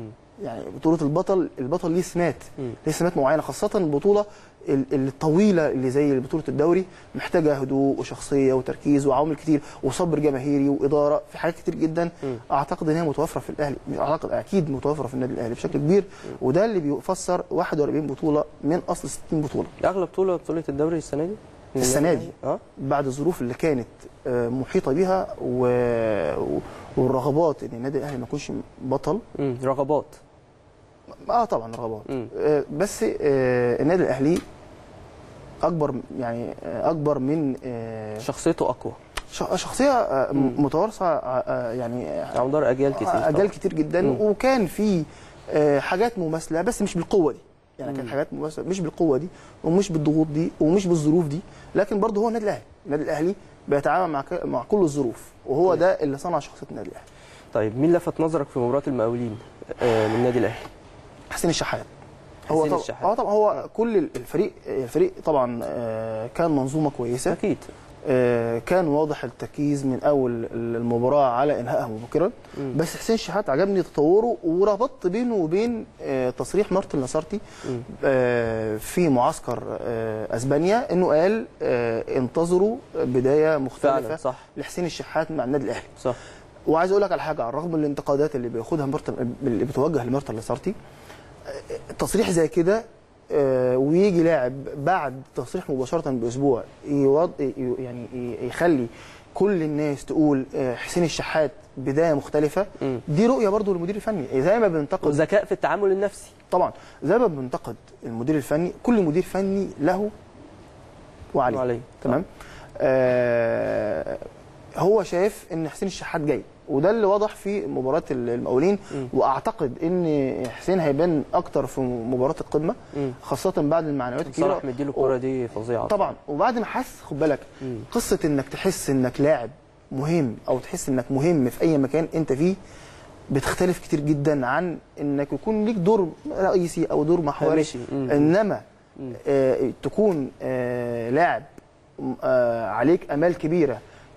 يعني بطوله البطل البطل ليه سمات ليه سمات معينه خاصه البطوله ال- الطويله اللي زي بطوله الدوري محتاجه هدوء وشخصيه وتركيز وعوامل كتير وصبر جماهيري واداره في حاجات كتير جدا اعتقد ان هي متوفره في الاهلي اعتقد اكيد متوفره في النادي الاهلي بشكل كبير وده اللي بيفسر 41 بطوله من اصل 60 بطوله
اغلى بطوله بطوله الدوري السنه دي من
السنة
النادي
دي.
الأهلي؟ اه
بعد الظروف اللي كانت آه، محيطه بيها و... و- والرغبات ان النادي الاهلي ما يكونش بطل
مم. رغبات
اه طبعا رغبات
مم.
آه بس آه النادي الاهلي اكبر يعني آه اكبر من آه
شخصيته اقوى
ش- شخصيه آه م- متوارثه آه آه، يعني آه،
على مدار اجيال كتير
اجيال
طبعاً.
كتير جدا
مم.
وكان في آه حاجات مماثله بس مش بالقوه دي يعني كانت حاجات مماثله مش بالقوه دي ومش بالضغوط دي ومش بالظروف دي لكن برضه هو النادي الاهلي النادي الاهلي بيتعامل مع ك- مع كل الظروف وهو ده اللي صنع شخصيه النادي الاهلي
طيب مين لفت نظرك في مباراه المقاولين آه من النادي الاهلي
حسين الشحات هو
حسين
طبعا
الشحات.
اه طبعا هو كل الفريق الفريق طبعا آه، كان منظومه كويسه
اكيد
آه، كان واضح التركيز من اول المباراه على انهائها مبكرا بس حسين شحات عجبني تطوره وربطت بينه وبين آه، تصريح مارتن لاسارتي آه، في معسكر آه، اسبانيا انه قال آه، انتظروا بدايه مختلفه
فعلا صح
لحسين الشحات مع النادي الاهلي
صح
وعايز اقول لك على حاجه على الرغم من الانتقادات اللي بياخدها مرتن اللي بتوجه لمرتن لاسارتي آه، تصريح زي كده آه، ويجي لاعب بعد تصريح مباشره باسبوع يوض... ي- يعني ي- يخلي كل الناس تقول آه، حسين الشحات بدايه مختلفه
مم.
دي رؤيه برضو للمدير الفني زي ما بننتقد
وذكاء في التعامل النفسي
طبعا زي ما بننتقد المدير الفني كل مدير فني له وعليه
وعليه.
تمام آه هو شايف ان حسين الشحات جاي وده اللي واضح في مباراه المقاولين واعتقد ان حسين هيبان اكتر في مباراه القمه
مم.
خاصه بعد المعنويات الكبيره
صلاح مديله الكوره دي فظيعه
طبعا وبعد ما حس خد بالك
مم.
قصه انك تحس انك لاعب مهم او تحس انك مهم في اي مكان انت فيه بتختلف كتير جدا عن انك يكون ليك دور رئيسي او دور محوري
هامشي. مم.
انما آه تكون آه لاعب آه عليك امال كبيره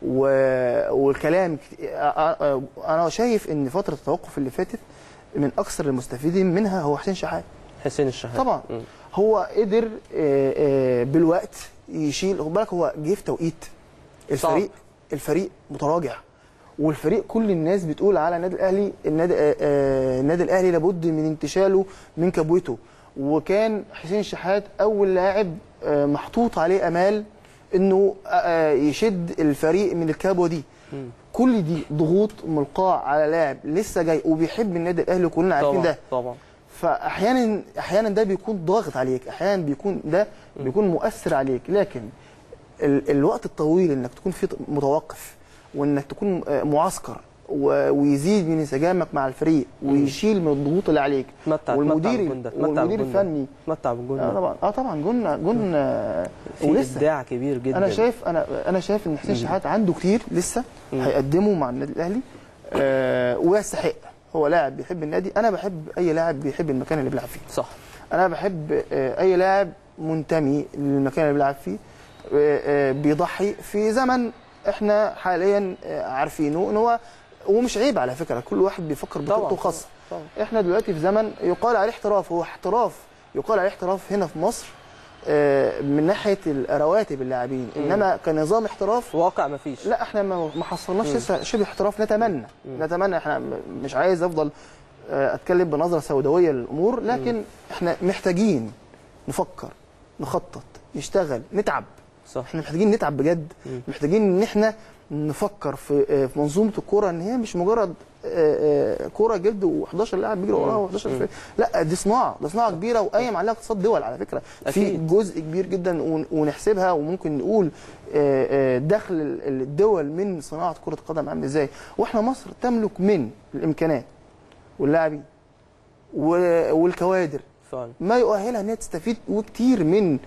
و- والكلام كت- آه آه آه انا شايف ان فتره التوقف اللي فاتت من اكثر المستفيدين منها هو حسين شحات
حسين الشحات
طبعا
مم.
هو قدر آه، آه، بالوقت يشيل خد بالك هو جه في توقيت الفريق الفريق متراجع والفريق كل الناس بتقول على النادي الاهلي النادي آه، آه، النادي الاهلي لابد من انتشاله من كبوته وكان حسين الشحات اول لاعب آه، محطوط عليه امال انه آه، آه، يشد الفريق من الكبوه دي كل دي ضغوط ملقاه على لاعب لسه جاي وبيحب النادي الاهلي وكلنا عارفين
طبعا
ده
طبعا
فاحيانا احيانا ده بيكون ضاغط عليك احيانا بيكون ده بيكون مؤثر عليك لكن ال الوقت الطويل انك تكون فيه متوقف وانك تكون آه، معسكر و- ويزيد من انسجامك مع الفريق ويشيل من الضغوط اللي عليك
تمتع
والمدير
تمتع بالجون ده تمتع
والمدير
بالجون ده.
الفني
تمتع بالجون
اه
ده
طبعا اه طبعا جون جون آه،
في
ولسه
ابداع كبير جدا
انا شايف انا انا شايف ان حسين شحات عنده كتير لسه هيقدمه مع النادي الاهلي آه ويستحق هو لاعب بيحب النادي انا بحب اي لاعب بيحب المكان اللي بيلعب فيه
صح
انا بحب آه، اي لاعب منتمي للمكان اللي بيلعب فيه آه، آه، بيضحي في زمن احنا حاليا آه، عارفينه ان هو ومش عيب على فكره كل واحد بيفكر
طبعاً،
بطريقته الخاصه
طبعاً.
احنا دلوقتي في زمن يقال عليه احتراف هو احتراف يقال عليه احتراف هنا في مصر آه، من ناحيه رواتب اللاعبين انما كنظام احتراف
في واقع ما فيش
لا احنا ما ما حصلناش لسه شبه احتراف نتمنى نتمنى احنا م- مش عايز افضل آه، اتكلم بنظره سوداويه للامور لكن احنا محتاجين نفكر نخطط نشتغل نتعب
صح
احنا محتاجين نتعب بجد محتاجين ان احنا نفكر في آه، في منظومه الكوره ان هي مش مجرد آه، آه، كوره جلد و11 لاعب بيجري وراها و11 فريق لا دي صناعه ده صناعه كبيره وقايم عليها اقتصاد دول على فكره في
أكيد.
جزء كبير جدا ون- ونحسبها وممكن نقول آه، آه، دخل ال- الدول من صناعه كره القدم عامل ازاي واحنا مصر تملك من الامكانات واللاعبين و- والكوادر
فعلا
ما يؤهلها ان هي تستفيد وكتير من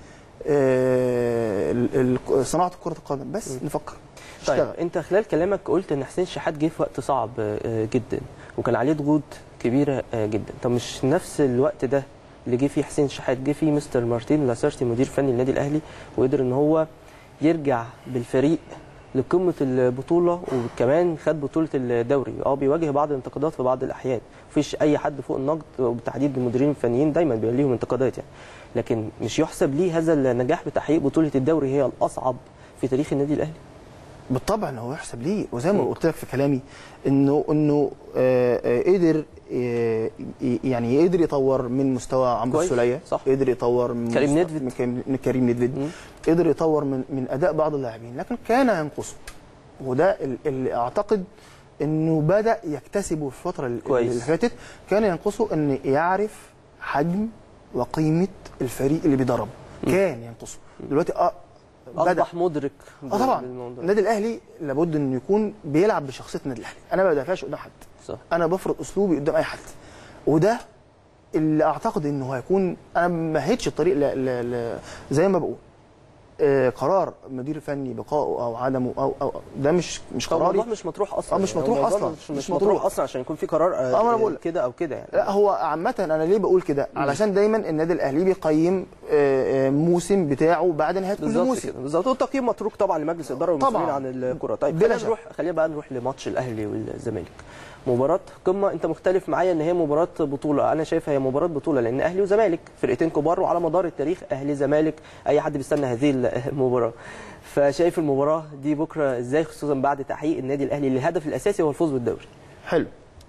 آه، ال- ال- صناعه كره القدم بس نفكر
طيب
نشتغل
انت خلال كلامك قلت ان حسين شحات جه في وقت صعب آه، جدا وكان عليه ضغوط كبيره آه، جدا طب مش نفس الوقت ده اللي جه فيه حسين شحات جه فيه مستر مارتين لاسارتي مدير فني النادي الاهلي وقدر ان هو يرجع بالفريق لقمه البطوله وكمان خد بطوله الدوري اه بيواجه بعض الانتقادات في بعض الاحيان مفيش اي حد فوق النقد وبالتحديد المديرين الفنيين دايما بيبقى ليهم انتقادات يعني لكن مش يحسب ليه هذا النجاح بتحقيق بطوله الدوري هي الاصعب في تاريخ النادي الاهلي
بالطبع ان هو يحسب ليه وزي ما قلت لك في كلامي انه انه آه، آه، قدر آه، ي- يعني قدر يطور من مستوى عمرو
كويس،
السوليه
صح.
قدر يطور من
كريم
مستوى-
نيدفيد.
من كريم- من كريم نيدفيد
مم.
قدر يطور من من اداء بعض اللاعبين لكن كان ينقصه وده ال- اللي اعتقد انه بدا يكتسبه في الفتره ال-
كويس.
اللي فاتت كان ينقصه ان يعرف حجم وقيمه الفريق اللي بيدربه كان ينقصه دلوقتي اه بدا
اصبح مدرك
اه طبعا
بالموضوع.
النادي الاهلي لابد انه يكون بيلعب بشخصيه النادي الاهلي انا ما بدافعش قدام حد
صح
انا بفرض اسلوبي قدام اي حد وده اللي اعتقد انه هيكون انا ما مهدش الطريق ل... ل... ل... زي ما بقول آه قرار مدير فني بقائه او عدمه او, أو ده مش مش
طب
قراري
الموضوع مش مطروح اصلا
آه، مش
يعني
مطروح
الموضوع
أصلاً.
مش,
مش
مش
مطروح.
مطروح اصلا عشان يكون في قرار
آه، ما أنا بقول.
كده او كده يعني
لا هو عامة أنا ليه بقول كده؟ علشان دايما النادي الأهلي بيقيم آه، آه، موسم بتاعه بعد نهاية كل
بالظبط
موسم
كده بالظبط والتقييم متروك طبعا لمجلس الاداره والمسؤولين
طبعاً.
عن الكره طيب
بلا
خلينا
شك.
نروح خلينا بقى نروح لماتش الاهلي والزمالك مباراة قمة انت مختلف معايا ان هي مباراة بطولة انا شايفها هي مباراة بطولة لان اهلي وزمالك فرقتين كبار وعلى مدار التاريخ اهلي زمالك اي حد بيستنى هذه المباراة فشايف المباراة دي بكرة ازاي خصوصا بعد تحقيق النادي الاهلي للهدف الاساسي هو الفوز بالدوري
حلو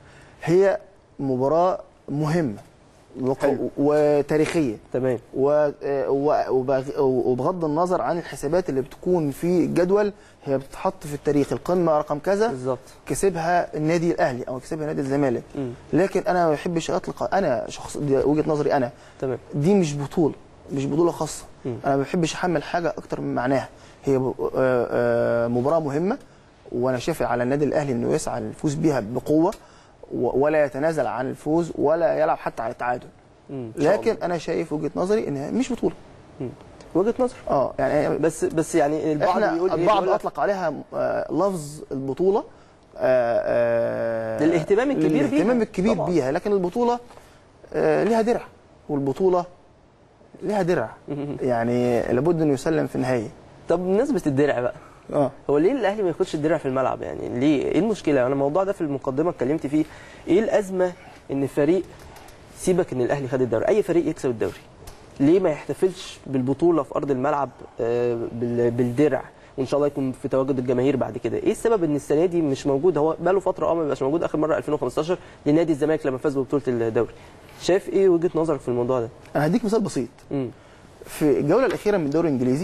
هي مباراة مهمة وق-
حلو.
وتاريخية
تمام
و- و- وبغ- وبغض النظر عن الحسابات اللي بتكون في الجدول هي بتتحط في التاريخ القمة رقم كذا
بالظبط
كسبها النادي الاهلي او كسبها نادي الزمالك
مم.
لكن انا ما بحبش اطلق انا شخص دي وجهه نظري انا
تمام
دي مش بطوله مش بطوله خاصه
مم.
انا ما بحبش احمل حاجه اكتر من معناها هي ب- آه، آه، مباراه مهمه وانا شايف على النادي الاهلي انه يسعى للفوز بيها بقوه و- ولا يتنازل عن الفوز ولا يلعب حتى على التعادل
مم. إن شاء
لكن
الله.
انا شايف وجهه نظري انها مش بطوله
وجهة نظر
اه يعني
بس بس يعني البعض
احنا
بيقول إيه؟
البعض
بيقول لك
اطلق عليها آه، لفظ البطوله آه، آه،
للاهتمام الكبير بيها.
للاهتمام الكبير
طبعاً.
بيها لكن البطوله آه، ليها درع والبطوله ليها درع يعني لابد انه يسلم في النهايه
طب بمناسبة الدرع بقى
اه
هو ليه الاهلي ما ياخدش الدرع في الملعب يعني ليه ايه المشكله انا الموضوع ده في المقدمه اتكلمت فيه ايه الازمه ان فريق سيبك ان الاهلي خد الدوري اي فريق يكسب الدوري ليه ما يحتفلش بالبطوله في ارض الملعب آه، بال- بالدرع وان شاء الله يكون في تواجد الجماهير بعد كده ايه السبب ان السنه دي مش موجود هو بقاله فتره اه ما بيبقاش موجود اخر مره 2015 لنادي الزمالك لما فاز ببطوله الدوري شايف ايه وجهه نظرك في الموضوع ده
انا هديك مثال بسيط
امم
في الجوله الاخيره من الدوري الانجليزي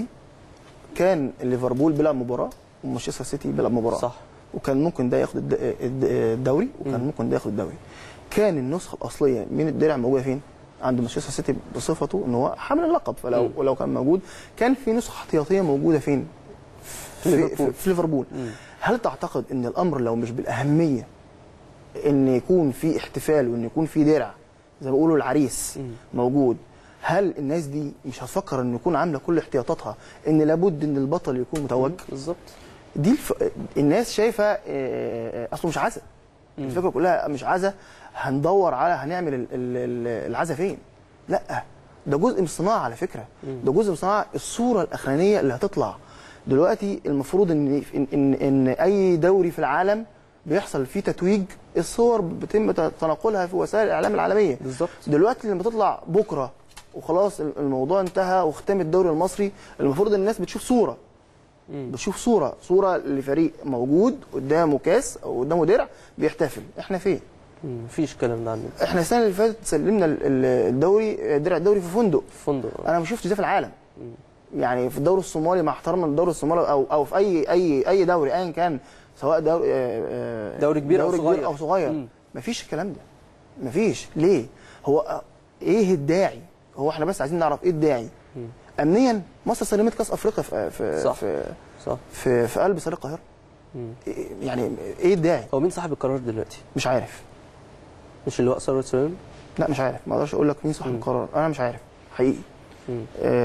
كان ليفربول بيلعب مباراه ومانشستر سيتي بيلعب مباراه
صح
وكان ممكن ده ياخد الد- الد- الدوري وكان
مم.
ممكن ده ياخد الدوري كان النسخه الاصليه من الدرع موجوده فين عند مانشستر سيتي بصفته ان هو حامل اللقب فلو
مم.
ولو كان موجود كان في نسخه احتياطيه موجوده فين في
ليفربول.
في, في ليفربول
مم.
هل تعتقد ان الامر لو مش بالاهميه ان يكون في احتفال وان يكون في درع زي ما بيقولوا العريس
مم.
موجود هل الناس دي مش هتفكر ان يكون عامله كل احتياطاتها ان لابد ان البطل يكون متوج
بالظبط
دي الف... الناس شايفه آه، آه، اصله مش عزا الفكره كلها مش عزا هندور على هنعمل ال- ال- ال- العزا فين لا ده جزء من الصناعه على فكره ده جزء من الصناعه الصوره الاخرانيه اللي هتطلع دلوقتي المفروض ان ان ان, إن اي دوري في العالم بيحصل فيه تتويج الصور بيتم تناقلها في وسائل الاعلام العالميه
بالظبط
دلوقتي لما تطلع بكره وخلاص الموضوع انتهى واختم الدوري المصري المفروض الناس بتشوف صوره
مم.
بتشوف صوره صوره لفريق موجود قدامه كاس او قدامه درع بيحتفل احنا فين
مم. مفيش الكلام ده عندنا
احنا السنه اللي فاتت سلمنا ال- ال- الدوري درع الدوري في فندق
في فندق
انا ما شفتش ده في العالم يعني في الدوري الصومالي مع احترامنا للدوري الصومالي او او في اي اي اي دوري ايا كان سواء دوري آه، آه،
دوري كبير أو
دوري
صغير.
كبير او صغير
مم.
مفيش الكلام ده مفيش ليه هو آه، ايه الداعي هو احنا بس عايزين نعرف ايه الداعي امنيا مصر سلمت كاس افريقيا في في
صح.
في
صح
في, في قلب سرير القاهره
مم.
إيه- يعني ايه الداعي
هو مين صاحب القرار دلوقتي
مش عارف
مش اللواء ثروت سليم
لا مش عارف ما اقدرش اقول لك مين صاحب
مم.
القرار انا مش عارف حقيقي
مم.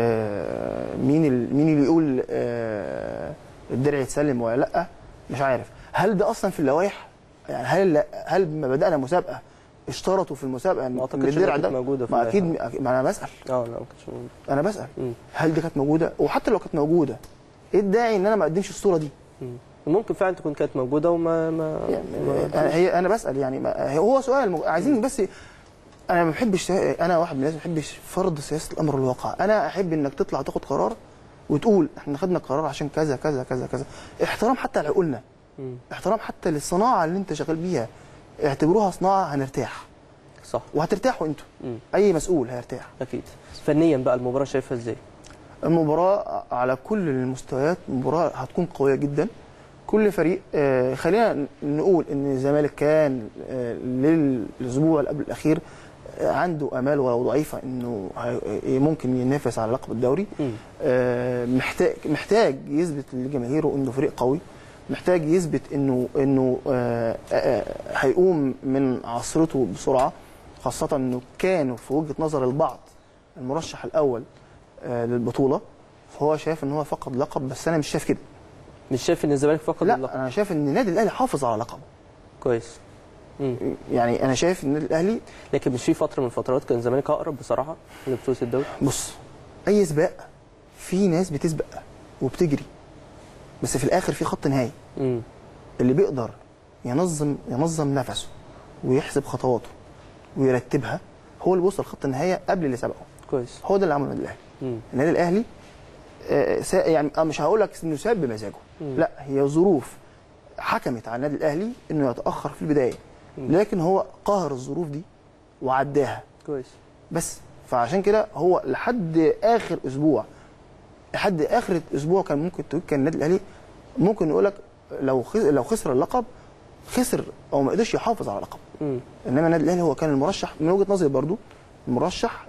آه مين ال... مين اللي يقول آه الدرع يتسلم ولا لا مش عارف هل ده اصلا في اللوائح يعني هل هل لما بدانا مسابقه اشترطوا في المسابقه ان
ما أعتقدش
إن الدرع
إنها
ده
كانت موجودة في
ما اكيد
اللائحة.
ما انا بسال
اه لا ما كانش موجود
انا بسال
مم.
هل دي كانت موجوده وحتى لو كانت موجوده ايه الداعي ان انا ما اقدمش الصوره دي
ممكن فعلا تكون كانت موجوده وما ما
يعني
ما-
أنا هي انا بسال يعني ما هو سؤال مج- عايزين بس انا ما بحبش انا واحد من الناس ما بحبش فرض سياسه الامر الواقع انا احب انك تطلع تاخد قرار وتقول احنا خدنا قرار عشان كذا كذا كذا كذا احترام حتى لعقولنا
مم.
احترام حتى للصناعه اللي انت شغال بيها اعتبروها صناعه هنرتاح
صح
وهترتاحوا انتوا
مم.
اي مسؤول هيرتاح
اكيد فنيا بقى المباراه شايفها ازاي؟
المباراة على كل المستويات مباراة هتكون قوية جدا كل فريق آه، خلينا نقول ان الزمالك كان آه، للاسبوع اللي قبل الاخير آه، عنده امال ولو ضعيفه انه هي- ممكن ينافس على لقب الدوري
مم.
آه، محتاج محتاج يثبت لجماهيره انه فريق قوي محتاج يثبت انه انه آه، آه، هيقوم من عصرته بسرعه خاصه انه كانوا في وجهه نظر البعض المرشح الاول آه، للبطوله فهو شايف ان هو فقد لقب بس انا مش شايف كده
مش شايف ان الزمالك فقد
لا
اللقب
انا شايف ان النادي الاهلي حافظ على لقبه
كويس مم.
يعني انا شايف ان النادي الاهلي
لكن مش في فتره من الفترات كان الزمالك اقرب بصراحه لبطوله الدوري
بص اي سباق في ناس بتسبق وبتجري بس في الاخر في خط نهائي
مم.
اللي بيقدر ينظم ينظم نفسه ويحسب خطواته ويرتبها هو اللي بيوصل خط النهايه قبل اللي سبقه
كويس
هو ده اللي عمله النادي الاهلي
مم.
النادي الاهلي آه، سا- يعني آه، مش هقول لك انه ساب بمزاجه لا هي ظروف حكمت على النادي الاهلي انه يتاخر في البدايه لكن هو قهر الظروف دي وعداها
كويس
بس فعشان كده هو لحد اخر اسبوع لحد اخر اسبوع كان ممكن تقول كان النادي الاهلي ممكن يقول لك لو خس- لو خسر اللقب خسر او ما قدرش يحافظ على اللقب
مم.
انما النادي الاهلي هو كان المرشح من وجهه نظري برضو المرشح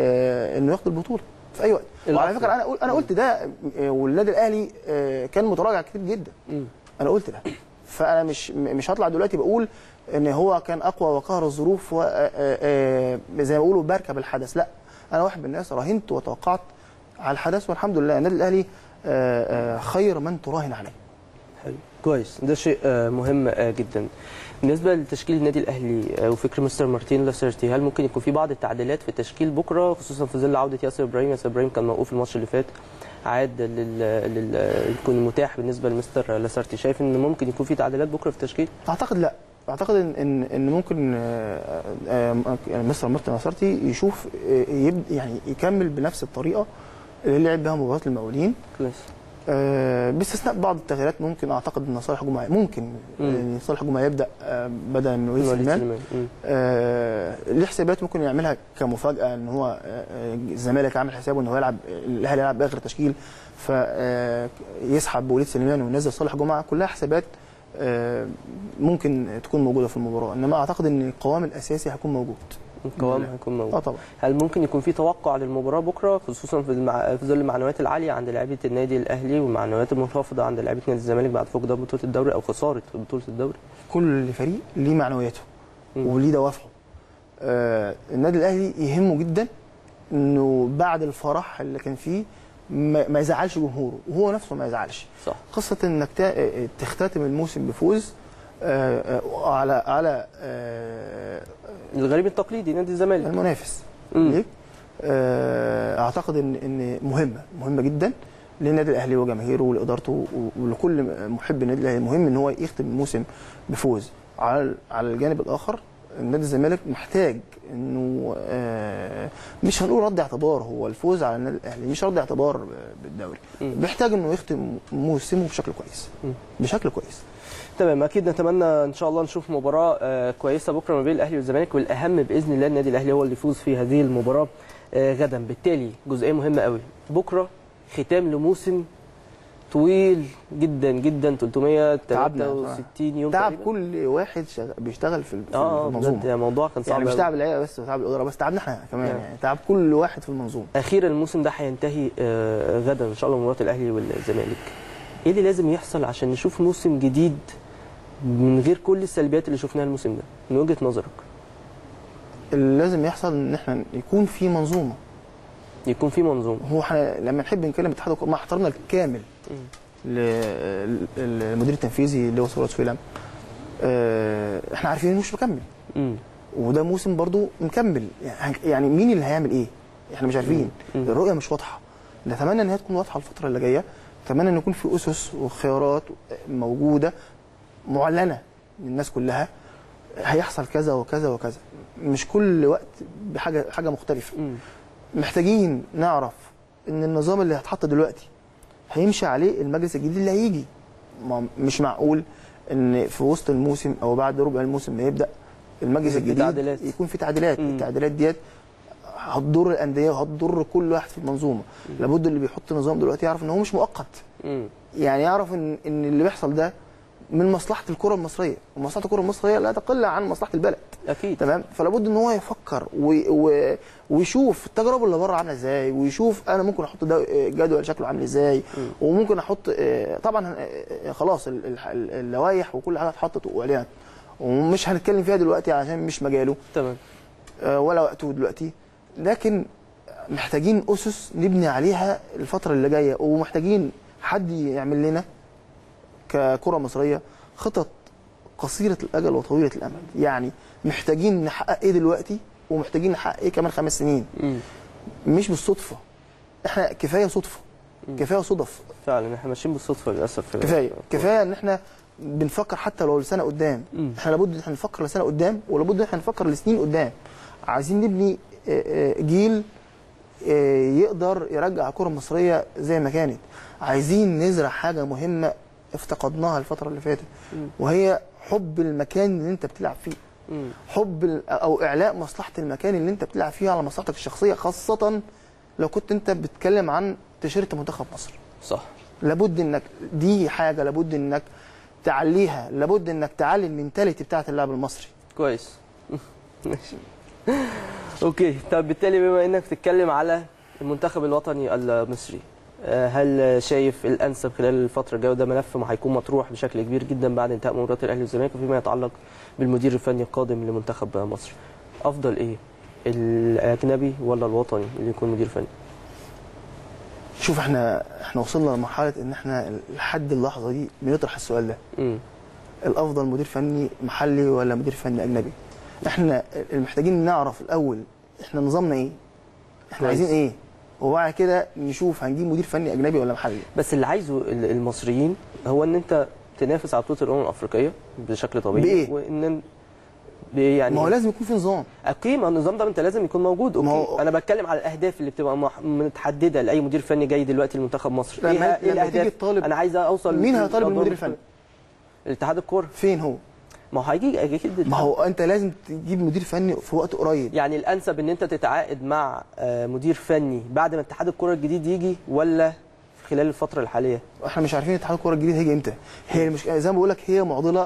آه انه ياخد البطوله في اي وقت وعلى
الأفضل.
فكره انا قل- انا قلت ده آه، والنادي الاهلي آه كان متراجع كتير جدا
مم.
انا قلت ده فانا مش م- مش هطلع دلوقتي بقول ان هو كان اقوى وقهر الظروف و آه، آه، آه، زي ما بيقولوا بركب الحدث لا انا واحد من الناس راهنت وتوقعت على الحدث والحمد لله النادي الاهلي آه، آه، خير من تراهن عليه
حلو كويس ده شيء آه، مهم آه، جدا بالنسبه لتشكيل النادي الاهلي آه، وفكر مستر مارتين لاسيرتي هل ممكن يكون في بعض التعديلات في التشكيل بكره خصوصا في ظل عوده ياسر ابراهيم ياسر ابراهيم كان موقوف الماتش اللي فات عاد لل... لل... يكون متاح بالنسبه لمستر لاسارتي شايف ان ممكن يكون في تعديلات بكره في التشكيل
اعتقد لا اعتقد ان ان, إن ممكن آه، آه، يعني مستر مارتن نصرتي يشوف آه، يبد يعني يكمل بنفس الطريقه اللي لعب بها مباراه المقاولين
كويس
آه، باستثناء بعض التغييرات ممكن اعتقد ان صالح جمعه ممكن
مم.
آه، صالح جمعه يبدا آه، بدلا من وليد
وليد
سليمان
سليمان. مم.
آه، ليه حسابات ممكن يعملها كمفاجاه ان هو آه، آه، الزمالك عامل حسابه ان هو يلعب الاهلي يلعب باخر تشكيل فيسحب وليد سليمان وينزل صالح جمعه كلها حسابات آه، ممكن تكون موجوده في المباراه انما اعتقد ان القوام الاساسي هيكون موجود
القوام هيكون موجود
اه طبعا
هل ممكن يكون في توقع للمباراه بكره خصوصا في المع... في ظل المعنويات العاليه عند لعيبه النادي الاهلي والمعنويات المنخفضه عند لعيبه نادي الزمالك بعد فقدان بطوله الدوري او خساره بطوله الدوري
كل فريق ليه معنوياته
مم.
وليه دوافعه آه النادي الاهلي يهمه جدا انه بعد الفرح اللي كان فيه ما, ما يزعلش جمهوره وهو نفسه ما يزعلش
صح
قصه انك تا- تختتم الموسم بفوز آه آه على على آه
الغريب التقليدي نادي الزمالك
المنافس
مم.
ليك آه اعتقد ان ان مهمه مهمه جدا للنادي الاهلي وجماهيره ولادارته ولكل محب النادي الاهلي مهم ان هو يختم الموسم بفوز على على الجانب الاخر نادي الزمالك محتاج انه آه مش هنقول رد اعتبار هو الفوز على النادي الاهلي مش رد اعتبار بالدوري
مم.
محتاج انه يختم موسمه بشكل كويس
مم.
بشكل كويس
تمام اكيد نتمنى ان شاء الله نشوف مباراه آه، كويسه بكره ما بين الاهلي والزمالك والاهم باذن الله النادي الاهلي هو اللي يفوز في هذه المباراه آه، غدا بالتالي جزئيه مهمه قوي بكره ختام لموسم طويل جدا جدا 363 يوم
تعب
تقريباً.
كل واحد شغ... بيشتغل في في
اه
المنظومه
بجد يعني الموضوع كان صعب
يعني مش
أوي.
تعب اللعيبه بس وتعب الاداره بس تعبنا احنا كمان
نعم.
يعني تعب كل واحد في المنظومه
اخيرا الموسم ده هينتهي آه، غدا ان شاء الله مباراه الاهلي والزمالك ايه اللي لازم يحصل عشان نشوف موسم جديد من غير كل السلبيات اللي شفناها الموسم ده من وجهه نظرك
اللي لازم يحصل ان احنا يكون في منظومه
يكون في منظومه
هو احنا لما نحب نتكلم اتحاد الكوره مع احترامنا الكامل ل- للمدير التنفيذي اللي هو ثروت سويلم آه، احنا عارفين انه مش مكمل
امم
وده موسم برضو مكمل يعني- يعني مين اللي هيعمل ايه احنا مش عارفين
مم.
الرؤيه مش واضحه نتمنى ان هي تكون واضحه الفتره اللي جايه اتمنى ان يكون في اسس وخيارات موجوده معلنه للناس كلها هيحصل كذا وكذا وكذا مش كل وقت بحاجه حاجه مختلفه
مم.
محتاجين نعرف ان النظام اللي هيتحط دلوقتي هيمشي عليه المجلس الجديد اللي هيجي ما مش معقول ان في وسط الموسم او بعد ربع الموسم ما يبدا المجلس
يبقى في
الجديد
تعديلات.
يكون في تعديلات
مم.
التعديلات ديت هتضر الانديه وهتضر كل واحد في المنظومه لابد اللي بيحط نظام دلوقتي يعرف ان هو مش مؤقت
مم.
يعني يعرف ان ان اللي بيحصل ده من مصلحه الكره المصريه ومصلحه الكره المصريه لا تقل عن مصلحه البلد
اكيد
تمام فلابد ان هو يفكر و... و... ويشوف التجربه اللي بره عامله ازاي ويشوف انا ممكن احط ده جدول شكله عامل ازاي وممكن احط آه، طبعا آه، خلاص ال- ال- ال- اللوائح وكل حاجه اتحطت واعلنت ومش هنتكلم فيها دلوقتي عشان مش مجاله
تمام
آه، ولا وقته دلوقتي لكن محتاجين اسس نبني عليها الفتره اللي جايه ومحتاجين حد يعمل لنا ككره مصريه خطط قصيره الاجل وطويله الامد يعني محتاجين نحقق ايه دلوقتي ومحتاجين نحقق ايه كمان خمس سنين
مم.
مش بالصدفه احنا كفايه صدفه كفايه صدف
فعلا احنا ماشيين بالصدفه للاسف
كفايه كفايه ان احنا بنفكر حتى لو لسنه قدام
مم.
احنا لابد ان احنا نفكر لسنه قدام ولابد ان احنا نفكر لسنين قدام عايزين نبني آه، آه، جيل آه، يقدر يرجع الكره المصريه زي ما كانت عايزين نزرع حاجه مهمه افتقدناها الفتره اللي فاتت وهي حب المكان اللي انت بتلعب فيه
مم.
حب ال- او اعلاء مصلحه المكان اللي انت بتلعب فيه على مصلحتك الشخصيه خاصه لو كنت انت بتتكلم عن تيشيرت منتخب مصر
صح
لابد انك دي حاجه لابد انك تعليها لابد انك تعلي المينتاليتي بتاعت اللاعب المصري
كويس ماشي اوكي طب بالتالي بما انك بتتكلم على المنتخب الوطني المصري آه، هل شايف الانسب خلال الفتره الجايه وده ملف ما هيكون مطروح بشكل كبير جدا بعد انتهاء مباراه الاهلي والزمالك وفيما يتعلق بالمدير الفني القادم لمنتخب مصر افضل ايه الاجنبي ولا الوطني اللي يكون مدير فني
شوف احنا احنا وصلنا لمرحله ان احنا لحد اللحظه دي بنطرح السؤال ده
امم
الافضل مدير فني محلي ولا مدير فني اجنبي احنا محتاجين نعرف الاول احنا نظامنا ايه احنا
كويس.
عايزين ايه وبعد كده نشوف هنجيب مدير فني اجنبي ولا محلي
بس اللي عايزه ال- المصريين هو ان انت تنافس على بطوله الامم الافريقيه بشكل طبيعي
بإيه؟
وان ب- يعني
ما هو لازم يكون في نظام
اوكي ما النظام ده انت لازم يكون موجود
ما
اوكي
هو-
انا بتكلم على الاهداف اللي بتبقى مح- متحدده لاي مدير فني جاي دلوقتي لمنتخب مصر
لما-
ايه
لما
ايه
تيجي
الاهداف
تطالب-
انا عايز اوصل
مين
في
هيطالب
الأدوار
المدير
المختلفة.
الفني
الاتحاد الكوره
فين هو
ما هو هيجي اكيد
ما هو انت لازم تجيب مدير فني في وقت قريب
يعني الانسب ان انت تتعاقد مع آه، مدير فني بعد ما اتحاد الكوره الجديد يجي ولا خلال الفتره الحاليه
احنا مش عارفين اتحاد الكوره الجديد هيجي امتى هي مش زي ما بقول لك هي معضله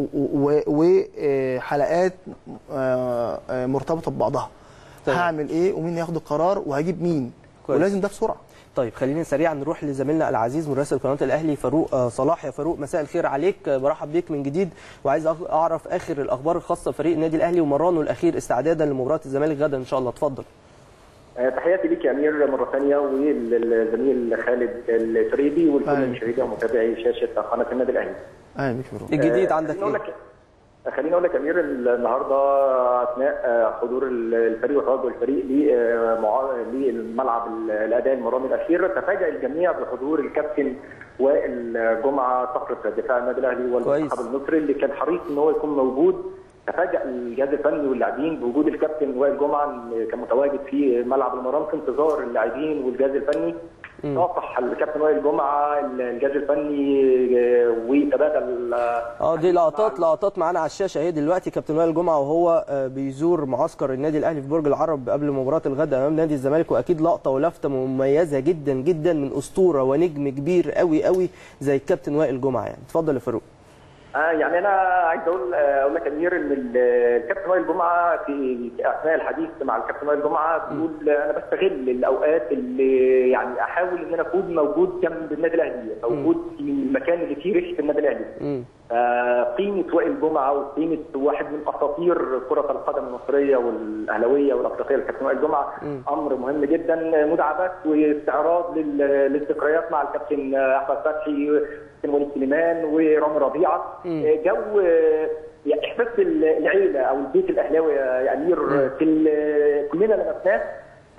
وحلقات مرتبطه ببعضها
تمام.
هعمل ايه ومين هياخد القرار وهجيب مين
كويس.
ولازم ده بسرعه
طيب خلينا سريعا نروح لزميلنا العزيز مراسل قناه الاهلي فاروق آه، صلاح يا فاروق مساء الخير عليك آه، برحب بيك من جديد وعايز أخ- اعرف اخر الاخبار الخاصه بفريق النادي الاهلي ومرانه الاخير استعدادا لمباراه الزمالك غدا ان شاء الله اتفضل
آه، تحياتي ليك يا امير مره ثانيه وللزميل خالد الفريدي والكل
أهلا.
مشاهدي ومتابعي شاشه قناه النادي الاهلي.
اهلا بيك يا فاروق.
الجديد
آه،
عندك
خليني أقول
ايه؟
لك خليني اقول لك يا امير النهارده اثناء آه، حضور الفريق وتواجد الفريق لمع- للملعب الاداء المرامي الاخير تفاجأ الجميع بحضور الكابتن وائل جمعه صخره دفاع النادي الاهلي والمنتخب
كويس.
المصري اللي كان حريص ان هو يكون موجود تفاجأ الجهاز الفني واللاعبين بوجود الكابتن وائل جمعه اللي كان متواجد في ملعب المرام في انتظار اللاعبين والجهاز الفني ناصح الكابتن وائل جمعه الجهاز الفني آه، وتبادل آه،
اه دي لقطات لقطات معانا على الشاشه اهي دلوقتي كابتن وائل جمعه وهو آه، بيزور معسكر النادي الاهلي في برج العرب قبل مباراه الغد امام نادي الزمالك واكيد لقطه ولفته مميزه جدا جدا من اسطوره ونجم كبير قوي قوي زي الكابتن وائل جمعه يعني اتفضل يا فاروق
آه يعني انا عايز اقول آه، اقول لك يا امير ان ال- الكابتن وائل جمعه في اثناء الحديث مع الكابتن وائل جمعه بيقول انا بستغل الاوقات اللي يعني احاول ان انا اكون موجود جنب النادي الاهلي موجود في المكان اللي فيه ريحه النادي الاهلي
مم.
آه، قيمه وائل جمعه وقيمه واحد من اساطير كره القدم المصريه والاهلاويه والافريقيه الكابتن وائل جمعه امر مهم جدا مداعبات واستعراض لل- للذكريات مع الكابتن احمد فتحي والكابتن وليد سليمان ورامي ربيعه آه، جو آه، يعني احساس العيله او البيت الاهلاوي يا امير في ال- كلنا لمسناه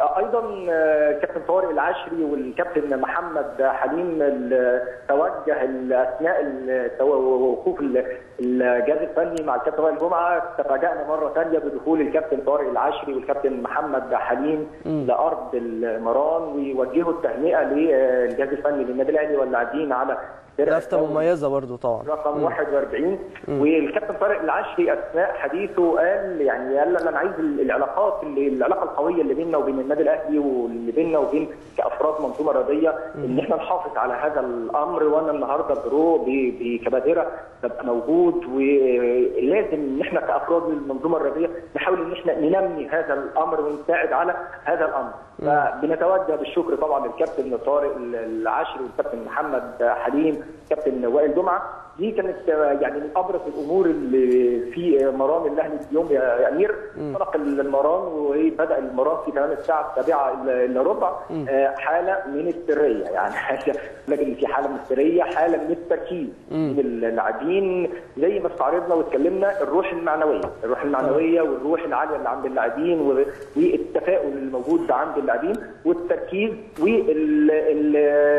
ايضا آه، كابتن طارق العشري والكابتن محمد حليم ال- توجه ال- اثناء ال- تو- وقوف ال- الجهاز الفني مع الكابتن وائل جمعه تفاجأنا مره ثانيه بدخول الكابتن طارق العشري والكابتن محمد حليم لارض المران ويوجهوا التهنئه للجهاز الفني للنادي الاهلي واللاعبين على فرق
لفته
الدوري.
مميزه برضو طبعا
رقم 41 والكابتن طارق العشري اثناء حديثه قال يعني قال لا، انا عايز العلاقات اللي العلاقه القويه اللي بيننا وبين النادي الاهلي واللي بيننا وبين كافراد منظومه رياضيه ان احنا نحافظ على هذا الامر وانا النهارده برو ب- بكبادره ببقى موجود ولازم ان احنا كافراد المنظومه الرياضيه نحاول ان احنا ننمي هذا الامر ونساعد على هذا الامر فبنتوجه بالشكر طبعا للكابتن طارق العاشري والكابتن محمد حليم كابتن وائل جمعه دي كانت آه، يعني من ابرز الامور اللي في آه، مران الاهلي اليوم يا يا امير طرق المران وبدا المران في تمام الساعه السابعه الا إلا ربع آه، حاله من السريه يعني لكن في حاله من السريه حاله من التركيز من اللاعبين زي ما استعرضنا واتكلمنا الروح المعنويه الروح المعنويه والروح العاليه اللي عند اللاعبين و- والتفاؤل اللي موجود عند اللاعبين والتركيز وال ال-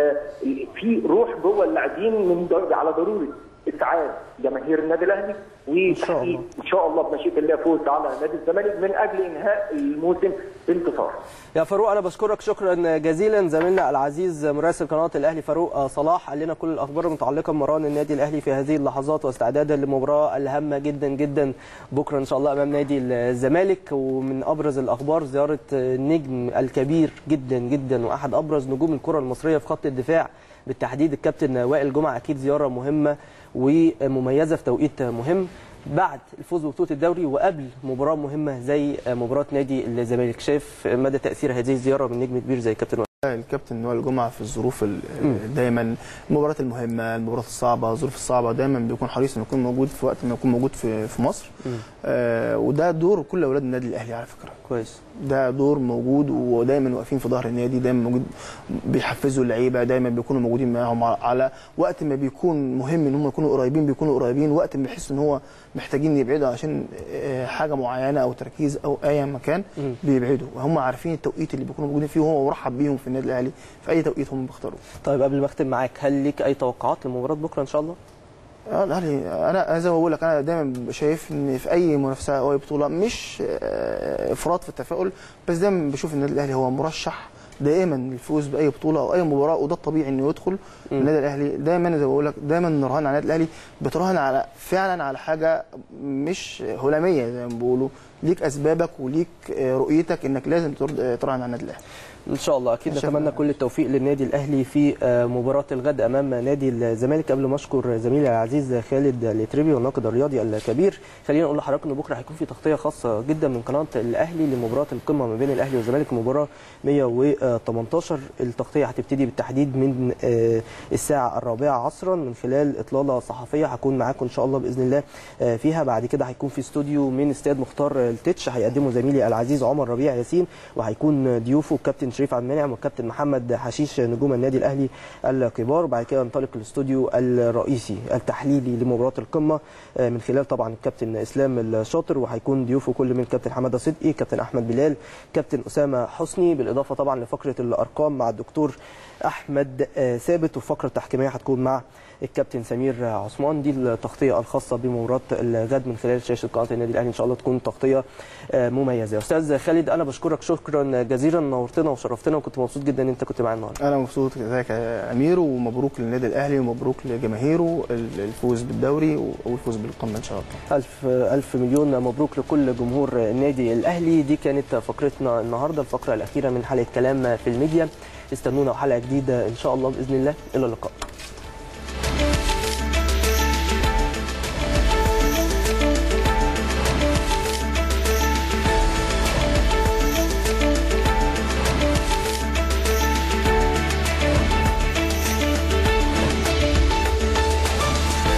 ال- في روح جوه اللاعبين من ضرب على ضروره اسعاد جماهير النادي الاهلي
شاء الله.
وتحقيق ان شاء الله بمشيئه الله فوز على نادي الزمالك من اجل انهاء الموسم بانتصار.
يا فاروق انا بشكرك شكرا جزيلا زميلنا العزيز مراسل قناه الاهلي فاروق صلاح قال لنا كل الاخبار المتعلقه بمران النادي الاهلي في هذه اللحظات واستعدادا للمباراه الهامه جدا جدا بكره ان شاء الله امام نادي الزمالك ومن ابرز الاخبار زياره النجم الكبير جدا جدا واحد ابرز نجوم الكره المصريه في خط الدفاع بالتحديد الكابتن وائل جمعه اكيد زياره مهمه ومميزه في توقيت مهم بعد الفوز ببطوله الدوري وقبل مباراه مهمه زي مباراه نادي الزمالك شايف مدى تاثير هذه الزياره من نجم كبير زي كابتن
الكابتن وائل جمعه في الظروف ال- دايما المباريات المهمه المباريات الصعبه الظروف الصعبه دايما بيكون حريص انه يكون موجود في وقت ما يكون موجود في في مصر آه وده دور كل اولاد النادي الاهلي على فكره
كويس
ده دور موجود ودايما واقفين في ظهر النادي دايما موجود بيحفزوا اللعيبه دايما بيكونوا موجودين معاهم على- على وقت ما بيكون مهم ان هم يكونوا قريبين بيكونوا قريبين وقت ما يحسوا ان هو محتاجين يبعدوا عشان آه، حاجه معينه او تركيز او اي مكان بيبعدوا وهم عارفين التوقيت اللي بيكونوا موجودين فيه وهو مرحب بيهم في النادي الاهلي في اي توقيت هم بيختاروه
طيب قبل ما اختم معاك هل ليك اي توقعات لمباراه بكره ان شاء الله
اه الاهلي انا أنا زي ما بقول لك انا دايما شايف ان في اي منافسه او اي بطوله مش آه، افراط في التفاؤل بس دايما بشوف النادي الاهلي هو مرشح دائما للفوز باي بطوله او اي مباراه وده الطبيعي انه يدخل النادي الاهلي دايما زي ما بقول لك دايما نرهن على النادي الاهلي بتراهن على فعلا على حاجه مش هلاميه زي ما بيقولوا ليك اسبابك وليك آه، رؤيتك انك لازم ترد- آه، تراهن على النادي الاهلي
ان شاء الله اكيد
إن شاء
نتمنى
الله.
كل التوفيق للنادي الاهلي في آه، مباراه الغد امام نادي الزمالك قبل ما اشكر زميلي العزيز خالد الاتربي والناقد الرياضي الكبير خلينا نقول لحضرتك ان بكره هيكون في تغطيه خاصه جدا من قناه الاهلي لمباراه القمه ما بين الاهلي والزمالك مباراه 118 التغطيه هتبتدي بالتحديد من آه، الساعه الرابعه عصرا من خلال اطلاله صحفيه هكون معاكم ان شاء الله باذن الله آه، فيها بعد كده هيكون في استوديو من استاد مختار التتش هيقدمه زميلي العزيز عمر ربيع ياسين وهيكون ضيوفه الكابتن شريف عبد المنعم والكابتن محمد حشيش نجوم النادي الاهلي الكبار وبعد كده ننطلق الاستوديو الرئيسي التحليلي لمباراه القمه آه، من خلال طبعا الكابتن اسلام الشاطر وهيكون ضيوفه كل من كابتن حماده صدقي كابتن احمد بلال كابتن اسامه حسني بالاضافه طبعا لفقره الارقام مع الدكتور احمد آه، ثابت والفقره التحكيميه هتكون مع الكابتن سمير عثمان دي التغطيه الخاصه بمباراه الغد من خلال شاشه قناه النادي الاهلي ان شاء الله تكون تغطيه آه، مميزه استاذ خالد انا بشكرك شكرا جزيلا نورتنا وشرفتنا وكنت مبسوط جدا ان انت كنت معانا النهارده
انا مبسوط كذلك يا امير ومبروك للنادي الاهلي ومبروك لجماهيره الفوز بالدوري والفوز بالقمه ان شاء الله
ألف ألف مليون مبروك لكل جمهور النادي الأهلي دي كانت فقرتنا النهاردة الفقرة الأخيرة من حلقة كلام في الميديا استنونا حلقة جديدة إن شاء الله بإذن الله إلى اللقاء